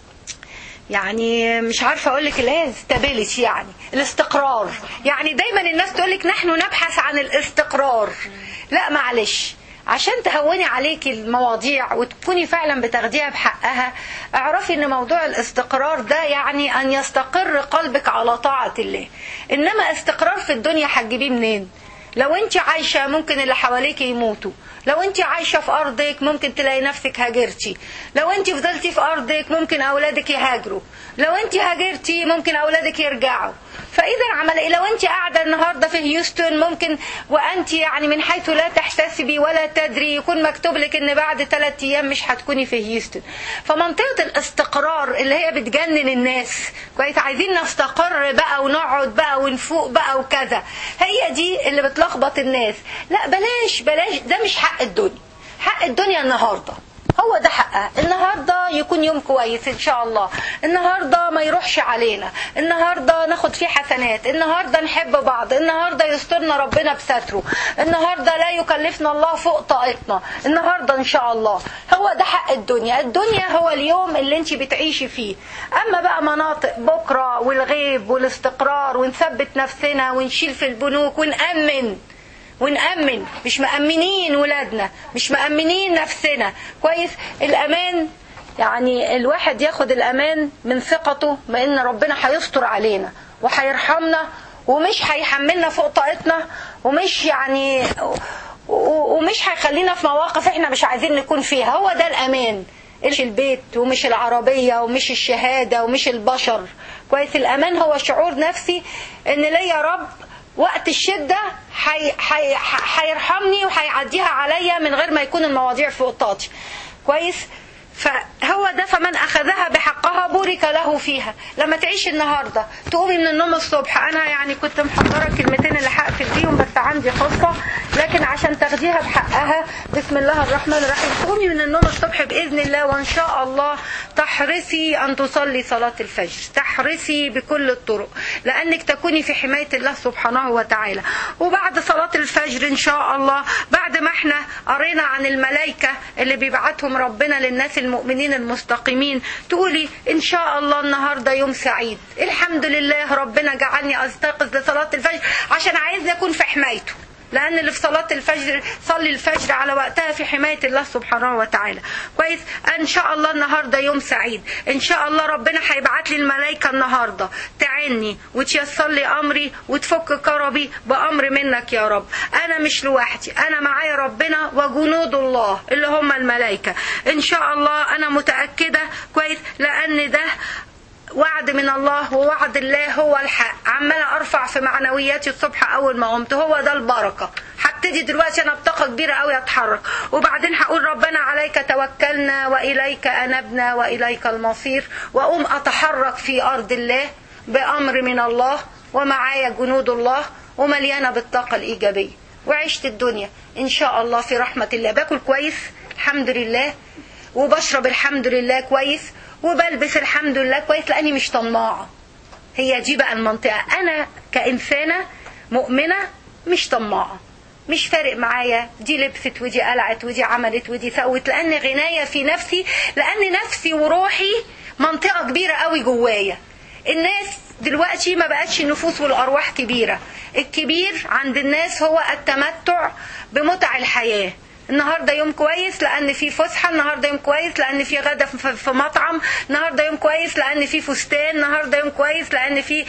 يعني مش عارفه اقول لك اللي هي stability يعني الاستقرار يعني دايما الناس تقول لك نحن نبحث عن الاستقرار لا معلش عشان تهوني عليكي المواضيع وتكوني فعلا بتاخديها بحقها اعرفي ان موضوع الاستقرار ده يعني ان يستقر قلبك على طاعة الله انما استقرار في الدنيا هتجيبيه منين لو انت عايشة ممكن اللي حواليك يموتوا لو انت عايشة في ارضك ممكن تلاقي نفسك هاجرتي لو انت فضلتي في ارضك ممكن اولادك يهاجروا لو انت هاجرتي ممكن اولادك يرجعوا فاذا عمل ايه لو انت قاعده النهارده في هيوستن ممكن وانت يعني من حيث لا تحتسبي ولا تدري يكون مكتوب لك ان بعد ثلاث ايام مش هتكوني في هيوستن فمنطقه الاستقرار اللي هي بتجنن الناس كويس عايزين نستقر بقى ونقعد بقى ونفوق بقى وكذا هي دي اللي بتلخبط الناس لا بلاش بلاش ده مش حق الدنيا حق الدنيا النهارده هو ده حقها النهارده يكون يوم كويس ان شاء الله النهارده ما يروحش علينا النهارده ناخد فيه حسنات النهارده نحب بعض النهارده يسترنا ربنا بستره النهارده لا يكلفنا الله فوق طاقتنا النهارده ان شاء الله هو ده حق الدنيا الدنيا هو اليوم اللي انت بتعيشي فيه اما بقى مناطق بكره والغيب والاستقرار ونثبت نفسنا ونشيل في البنوك ونأمن ونأمن مش مأمنين ولادنا مش مأمنين نفسنا كويس الأمان يعني الواحد ياخد الأمان من ثقته بأن ربنا هيستر علينا وهيرحمنا ومش هيحملنا فوق طاقتنا ومش يعني ومش هيخلينا في مواقف احنا مش عايزين نكون فيها هو ده الأمان مش البيت ومش العربية ومش الشهادة ومش البشر كويس الأمان هو شعور نفسي ان ليا رب وقت الشدة هيرحمني وهيعديها عليا من غير ما يكون المواضيع فوق طاقتي كويس فهو ده فمن أخذها بحقها بورك له فيها لما تعيش النهاردة تقومي من النوم الصبح أنا يعني كنت محضرة الكلمتين اللي هقفل بيهم بس عندي قصة لكن عشان تاخديها بحقها بسم الله الرحمن الرحيم تقومي من النوم الصبح بإذن الله وإن شاء الله تحرصي أن تصلي صلاة الفجر تحرصي بكل الطرق لأنك تكوني في حماية الله سبحانه وتعالى وبعد صلاة الفجر إن شاء الله بعد ما احنا قرينا عن الملائكة اللي بيبعتهم ربنا للناس المؤمنين المستقيمين تقولي إن شاء الله النهاردة يوم سعيد الحمد لله ربنا جعلني أستيقظ لصلاة الفجر عشان عايزني أكون في حمايته لأن اللي في صلاة الفجر صلي الفجر على وقتها في حماية الله سبحانه وتعالى كويس إن شاء الله النهاردة يوم سعيد إن شاء الله ربنا هيبعت لي الملائكة النهاردة تعني وتيسر لي أمري وتفك كربي بأمر منك يا رب أنا مش لوحدي أنا معايا ربنا وجنود الله اللي هم الملائكة إن شاء الله أنا متأكدة كويس لأن ده وعد من الله ووعد الله هو الحق عمالة ارفع في معنوياتي الصبح اول ما قمت هو ده البركة هبتدي دلوقتي انا بطاقة كبيرة قوي اتحرك وبعدين هقول ربنا عليك توكلنا واليك انبنا واليك المصير واقوم اتحرك في ارض الله بامر من الله ومعايا جنود الله ومليانة بالطاقة الايجابية وعشت الدنيا ان شاء الله في رحمة الله باكل كويس الحمد لله وبشرب الحمد لله كويس وبلبس الحمد لله كويس لاني مش طماعه هي دي بقى المنطقه انا كانسانه مؤمنه مش طماعه مش فارق معايا دي لبست ودي قلعت ودي عملت ودي سوت لان غنايه في نفسي لان نفسي وروحي منطقه كبيره قوي جوايا الناس دلوقتي ما بقتش النفوس والارواح كبيره الكبير عند الناس هو التمتع بمتع الحياه النهارده يوم كويس لان في فسحه النهارده يوم كويس لان في غدا في مطعم النهارده يوم كويس لان في فستان النهارده يوم كويس لان في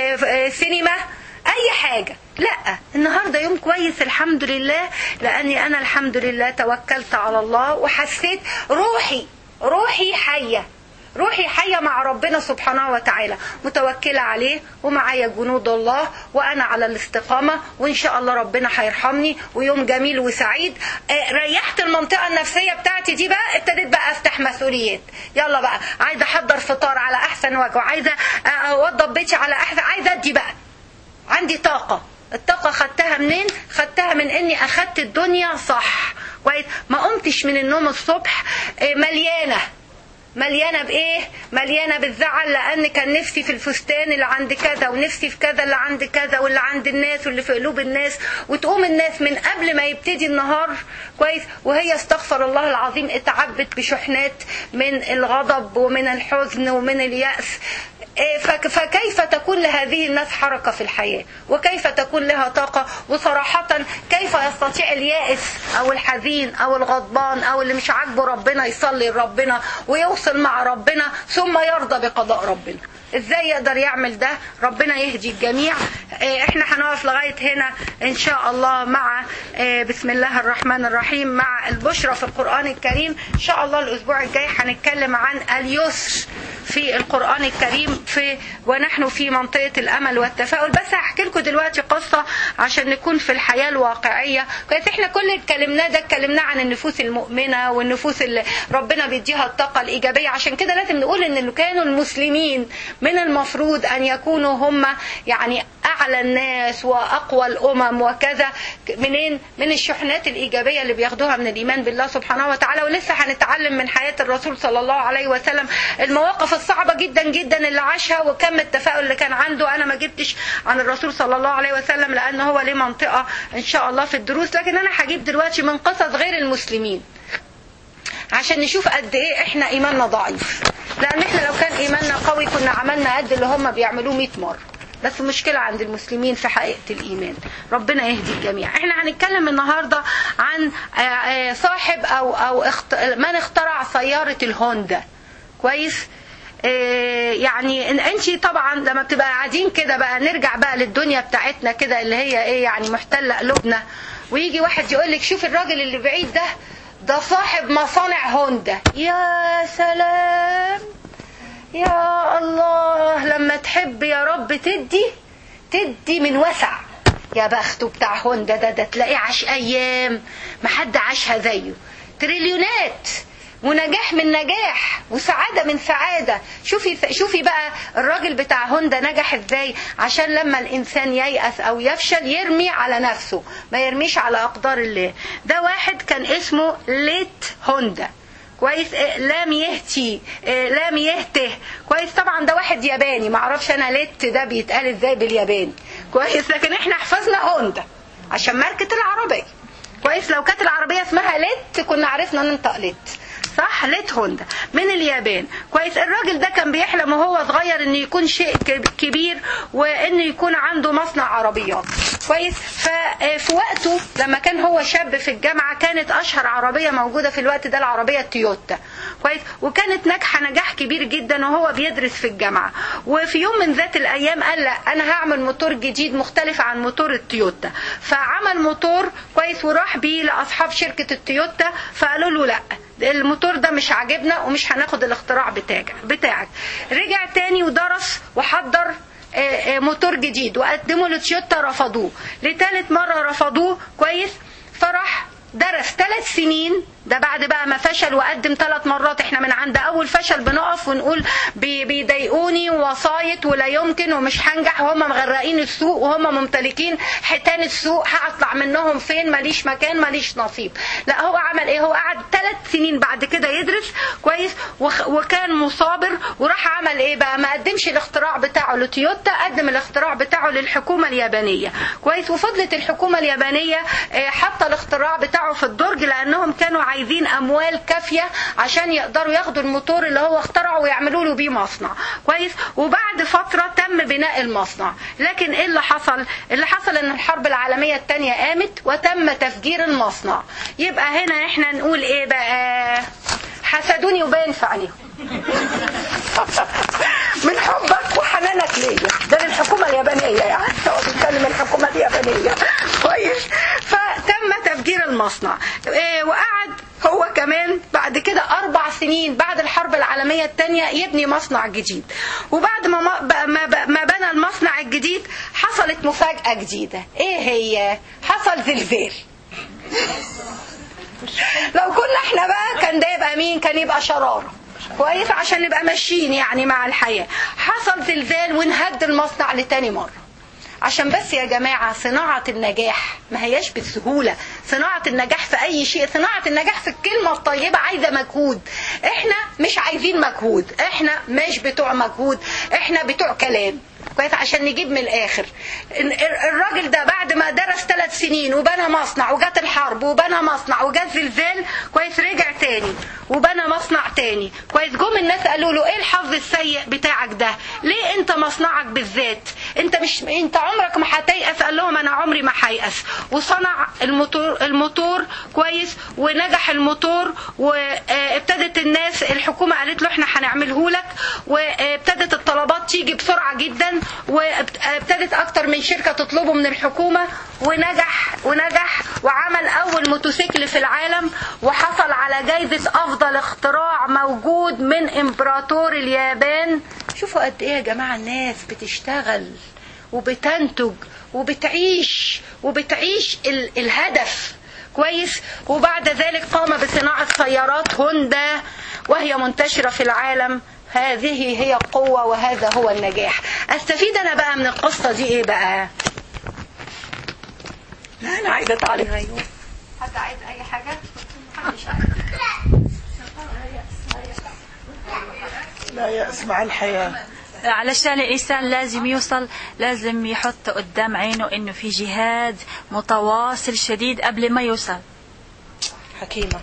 سينما اي حاجه لا النهارده يوم كويس الحمد لله لاني انا الحمد لله توكلت على الله وحسيت روحي روحي حيه روحي حية مع ربنا سبحانه وتعالى متوكلة عليه ومعايا جنود الله وأنا على الاستقامة وإن شاء الله ربنا هيرحمني ويوم جميل وسعيد ريحت المنطقة النفسية بتاعتي دي بقى ابتديت بقى أفتح مسؤوليات يلا بقى عايزة أحضر فطار على أحسن وجه وعايزة أوضب بيتي على أحسن عايزة أدي بقى عندي طاقة الطاقة خدتها منين؟ خدتها من إني أخدت الدنيا صح كويس ما قمتش من النوم الصبح مليانة مليانة بإيه؟ مليانة بالزعل لأن كان نفسي في الفستان اللي عند كذا ونفسي في كذا اللي عند كذا واللي عند الناس واللي في قلوب الناس وتقوم الناس من قبل ما يبتدي النهار كويس وهي استغفر الله العظيم اتعبت بشحنات من الغضب ومن الحزن ومن اليأس إيه، فك- فكيف تكون لهذه الناس حركة في الحياة وكيف تكون لها طاقة وصراحة كيف يستطيع اليائس أو الحزين أو الغضبان أو اللي مش عاجبه ربنا يصلي لربنا ويوصل مع ربنا ثم يرضى بقضاء ربنا ازاي يقدر يعمل ده ربنا يهدي الجميع إيه، احنا هنقف لغاية هنا ان شاء الله مع إيه، بسم الله الرحمن الرحيم مع البشرى في القرآن الكريم ان شاء الله الاسبوع الجاي هنتكلم عن اليسر في القرآن الكريم في ونحن في منطقة الأمل والتفاؤل بس هحكي لكم دلوقتي قصة عشان نكون في الحياة الواقعية كويس احنا كل اللي اتكلمناه ده اتكلمناه عن النفوس المؤمنة والنفوس اللي ربنا بيديها الطاقة الإيجابية عشان كده لازم نقول ان اللي كانوا المسلمين من المفروض أن يكونوا هم يعني أعلى الناس وأقوى الأمم وكذا منين من الشحنات الإيجابية اللي بياخدوها من الإيمان بالله سبحانه وتعالى ولسه هنتعلم من حياة الرسول صلى الله عليه وسلم المواقف الصعبة جدا جدا اللي عاشها وكم التفاؤل اللي كان عنده أنا ما جبتش عن الرسول صلى الله عليه وسلم لأن هو ليه منطقة إن شاء الله في الدروس لكن أنا هجيب دلوقتي من قصص غير المسلمين عشان نشوف قد ايه احنا ايماننا ضعيف لان احنا لو كان ايماننا قوي كنا عملنا قد اللي هم بيعملوه 100 مره بس المشكلة عند المسلمين في حقيقة الإيمان ربنا يهدي الجميع احنا هنتكلم النهاردة عن آه، آه، صاحب أو, أو اخت... من اخترع سيارة الهوندا كويس آه، يعني ان انت طبعا لما بتبقى قاعدين كده بقى نرجع بقى للدنيا بتاعتنا كده اللي هي ايه يعني محتله قلوبنا ويجي واحد يقول لك شوف الراجل اللي بعيد ده ده صاحب مصانع هوندا يا سلام يا الله لما تحب يا رب تدي تدي من وسع يا بخته بتاع هوندا ده ده تلاقيه عاش ايام ما حد عاشها زيه تريليونات ونجاح من نجاح وسعادة من سعادة شوفي شوفي بقى الراجل بتاع هوندا نجح ازاي عشان لما الانسان ييأس او يفشل يرمي على نفسه ما يرميش على اقدار الله ده واحد كان اسمه ليت هوندا كويس إيه، لام يهتي إيه، لام يهته كويس طبعا ده واحد ياباني ما اعرفش انا ليت ده بيتقال ازاي بالياباني كويس لكن احنا حفظنا هوندا عشان ماركة العربية كويس لو كانت العربية اسمها ليت كنا عرفنا ننطق ليت صح ليت هوندا من اليابان كويس الراجل ده كان بيحلم وهو صغير انه يكون شيء كب- كبير وانه يكون عنده مصنع عربيات كويس ففي وقته لما كان هو شاب في الجامعة كانت اشهر عربية موجودة في الوقت ده العربية التويوتا كويس وكانت ناجحة نجاح كبير جدا وهو بيدرس في الجامعة وفي يوم من ذات الايام قال لا انا هعمل موتور جديد مختلف عن موتور التويوتا فعمل موتور كويس وراح بيه لاصحاب شركة التويوتا فقالوا له لا الموتور ده مش عاجبنا ومش هناخد الاختراع بتاعك بتاعك رجع تاني ودرس وحضر آه، آه، موتور جديد وقدمه لتويوتا رفضوه لتالت مرة رفضوه كويس فراح درس ثلاث سنين ده بعد بقى ما فشل وقدم ثلاث مرات احنا من عند اول فشل بنقف ونقول بي- بيضايقوني ووسايط ولا يمكن ومش هنجح وهم مغرقين السوق وهم ممتلكين حيتان السوق هطلع منهم فين ماليش مكان ماليش نصيب لا هو عمل ايه هو قعد ثلاث سنين بعد كده يدرس كويس وخ- وكان مصابر وراح عمل ايه بقى ما قدمش الاختراع بتاعه لتويوتا قدم الاختراع بتاعه للحكومة اليابانية كويس وفضلت الحكومة اليابانية آه، حاطه الاختراع بتاعه في الدرج لانهم كانوا عايزين اموال كافية عشان يقدروا ياخدوا الموتور اللي هو اخترعه ويعملوا له بيه مصنع كويس وبعد فترة تم بناء المصنع لكن ايه اللي حصل اللي حصل ان الحرب العالمية الثانية قامت وتم تفجير المصنع يبقى هنا احنا نقول ايه بقى حسدوني وباين في عينيهم من حبك وحنانك ليا ده للحكومة اليابانية يعني هو بيتكلم الحكومة اليابانية كويس فتم تفجير المصنع إيه وقعد هو كمان بعد كده أربع سنين بعد الحرب العالمية الثانية يبني مصنع جديد وبعد ما ما ما ما بنى المصنع الجديد حصلت مفاجأة جديدة إيه هي؟ حصل زلزال لو كنا احنا بقى كان ده يبقى مين كان يبقى شرارة كويس عشان نبقى ماشيين يعني مع الحياة حصل زلزال ونهد المصنع لتاني مرة عشان بس يا جماعة صناعة النجاح ما هياش بالسهولة صناعة النجاح في أي شيء صناعة النجاح في الكلمة الطيبة عايزة مجهود احنا مش عايزين مجهود احنا مش بتوع مجهود احنا بتوع كلام كويس عشان نجيب من الاخر ال- الراجل ده بعد ما درس ثلاث سنين وبنى مصنع وجت الحرب وبنى مصنع وجت زلزال كويس رجع تاني وبنى مصنع تاني كويس جم الناس قالوا له ايه الحظ السيء بتاعك ده ليه انت مصنعك بالذات انت مش انت عمرك ما هتيأس قال لهم انا عمري ما هيأس وصنع الموتور الموتور كويس ونجح الموتور وابتدت الناس الحكومه قالت له احنا هنعمله لك وابتدت الطلبات تيجي بسرعه جدا وابتدت اكتر من شركه تطلبه من الحكومه ونجح ونجح وعمل اول موتوسيكل في العالم وحصل على جائزه افضل اختراع موجود من امبراطور اليابان شوفوا قد ايه يا جماعه الناس بتشتغل وبتنتج وبتعيش وبتعيش ال- الهدف كويس وبعد ذلك قام بصناعة سيارات هوندا وهي منتشرة في العالم هذه هي القوة وهذا هو النجاح استفيد انا بقى من القصة دي ايه بقى لا انا عايزة اتعلم ايوه حد عايز اي حاجة محدش عايز. لا يأس مع الحياة علشان الإنسان لازم يوصل لازم يحط قدام عينه إنه في جهاد متواصل شديد قبل ما يوصل حكيمة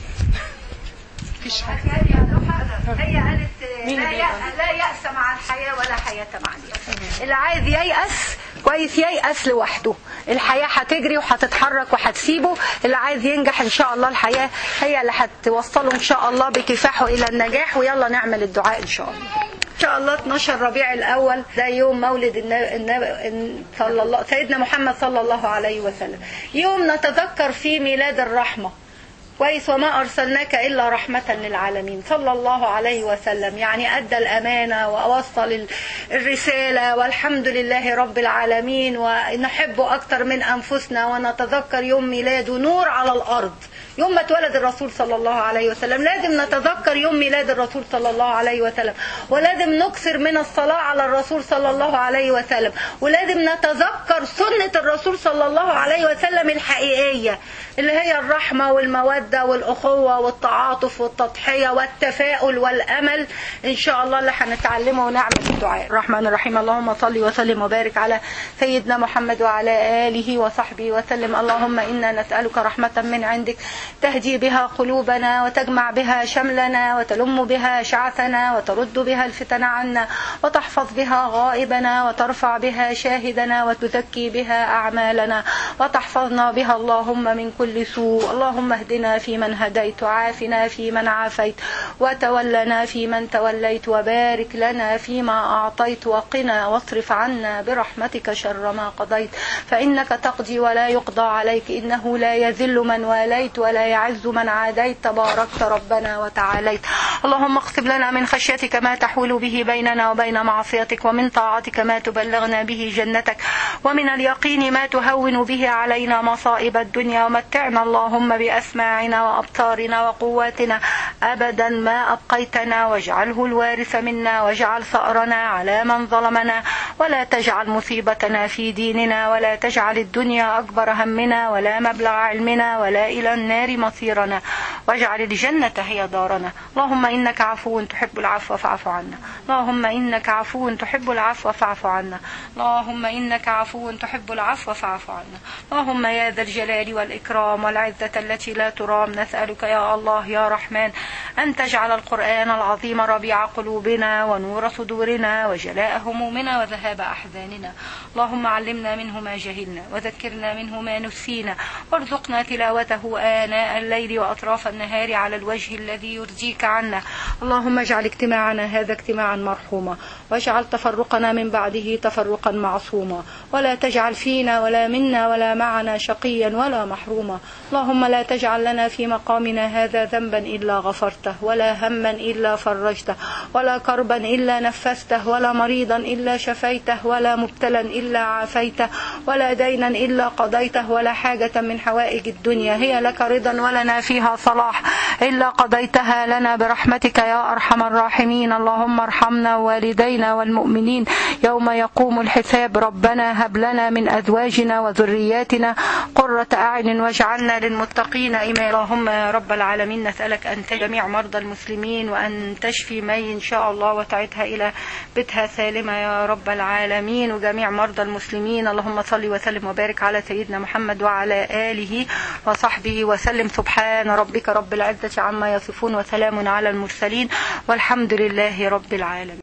هي قالت لا يأس, لا يأس مع الحياة ولا حياة مع اليأس اللي عايز ييأس كويس ييأس لوحده الحياة هتجري وهتتحرك وهتسيبه اللي عايز ينجح ان شاء الله الحياة هي اللي هتوصله ان شاء الله بكفاحه الى النجاح ويلا نعمل الدعاء ان شاء الله ان شاء الله 12 ربيع الاول ده يوم مولد النبي النبي صلى الله سيدنا محمد صلى الله عليه وسلم يوم نتذكر فيه ميلاد الرحمه كويس وما أرسلناك إلا رحمة للعالمين صلى الله عليه وسلم يعني أدى الأمانة ووصل ال- الرسالة والحمد لله رب العالمين ونحبه أكثر من أنفسنا ونتذكر يوم ميلاده نور على الأرض يوم ما اتولد الرسول صلى الله عليه وسلم لازم نتذكر يوم ميلاد الرسول صلى الله عليه وسلم ولازم نكثر من الصلاة على الرسول صلى الله عليه وسلم ولازم نتذكر سنة الرسول صلى الله عليه وسلم الحقيقية اللي هي الرحمة والمودة والأخوة والتعاطف والتضحية والتفاؤل والأمل إن شاء الله اللي هنتعلمه ونعمل الدعاء الرحمن الرحيم اللهم صل وسلم وبارك على سيدنا محمد وعلى آله وصحبه وسلم اللهم إنا نسألك رحمة من عندك تهدي بها قلوبنا وتجمع بها شملنا وتلم بها شعثنا وترد بها الفتن عنا وتحفظ بها غائبنا وترفع بها شاهدنا وتزكي بها أعمالنا وتحفظنا بها اللهم من كل سوء اللهم اهدنا فيمن هديت وعافنا فيمن عافيت وتولنا فيمن توليت وبارك لنا فيما أعطيت وقنا واصرف عنا برحمتك شر ما قضيت فإنك تقضي ولا يقضى عليك إنه لا يذل من واليت ولا يعز من عاديت تباركت ربنا وتعاليت اللهم اقسم لنا من خشيتك ما تحول به بيننا وبين معصيتك ومن طاعتك ما تبلغنا به جنتك ومن اليقين ما تهون به علينا مصائب الدنيا ومتعنا اللهم بأسماعنا وأبصارنا وقواتنا أبدا ما أبقيتنا واجعله الوارث منا واجعل ثأرنا على من ظلمنا ولا تجعل مصيبتنا في ديننا ولا تجعل الدنيا أكبر همنا ولا مبلغ علمنا ولا إلى النار مصيرنا واجعل الجنة هي دارنا اللهم إنك عفو تحب العفو فاعف عنا اللهم إنك عفو تحب العفو فاعف عنا اللهم إنك عفو تحب العفو فاعف عنا اللهم يا ذا الجلال والإكرام والعزة التي لا ترام نسألك يا الله يا رحمن أن تجعل القرآن العظيم ربيع قلوبنا ونور صدورنا وجلاء همومنا وذهاب أحزاننا اللهم علمنا منه ما جهلنا وذكرنا منه ما نسينا وارزقنا تلاوته آناء الليل وأطراف النهار على الوجه الذي يرضيك عنا اللهم اجعل اجتماعنا هذا اجتماعا مرحوما واجعل تفرقنا من بعده تفرقا معصوما ولا تجعل فينا ولا منا ولا معنا شقيا ولا محروما اللهم لا تجعل لنا في مقامنا هذا ذنبا إلا غفرته ولا هما إلا فرجته ولا كربا إلا نفسته ولا مريضا إلا شفيته ولا مبتلا إلا عافيته ولا دينا إلا قضيته ولا حاجة من حوائج الدنيا هي لك رضا ولنا فيها صلاح إلا قضيتها لنا برحمتك يا أرحم الراحمين اللهم ارحمنا والدينا والمؤمنين يوم يقوم الحساب ربنا هب لنا من أزواجنا وذرياتنا قرة أعين واجعلنا للمتقين إماما اللهم يا رب العالمين نسألك أن تجمع جميع مرضى المسلمين وأن تشفي مي إن شاء الله وتعدها إلى بيتها سالمة يا رب العالمين وجميع مرضى المسلمين اللهم صل وسلم وبارك على سيدنا محمد وعلى آله وصحبه وسلم سبحان ربك رب العزة عما يصفون وسلام على المرسلين والحمد لله رب العالمين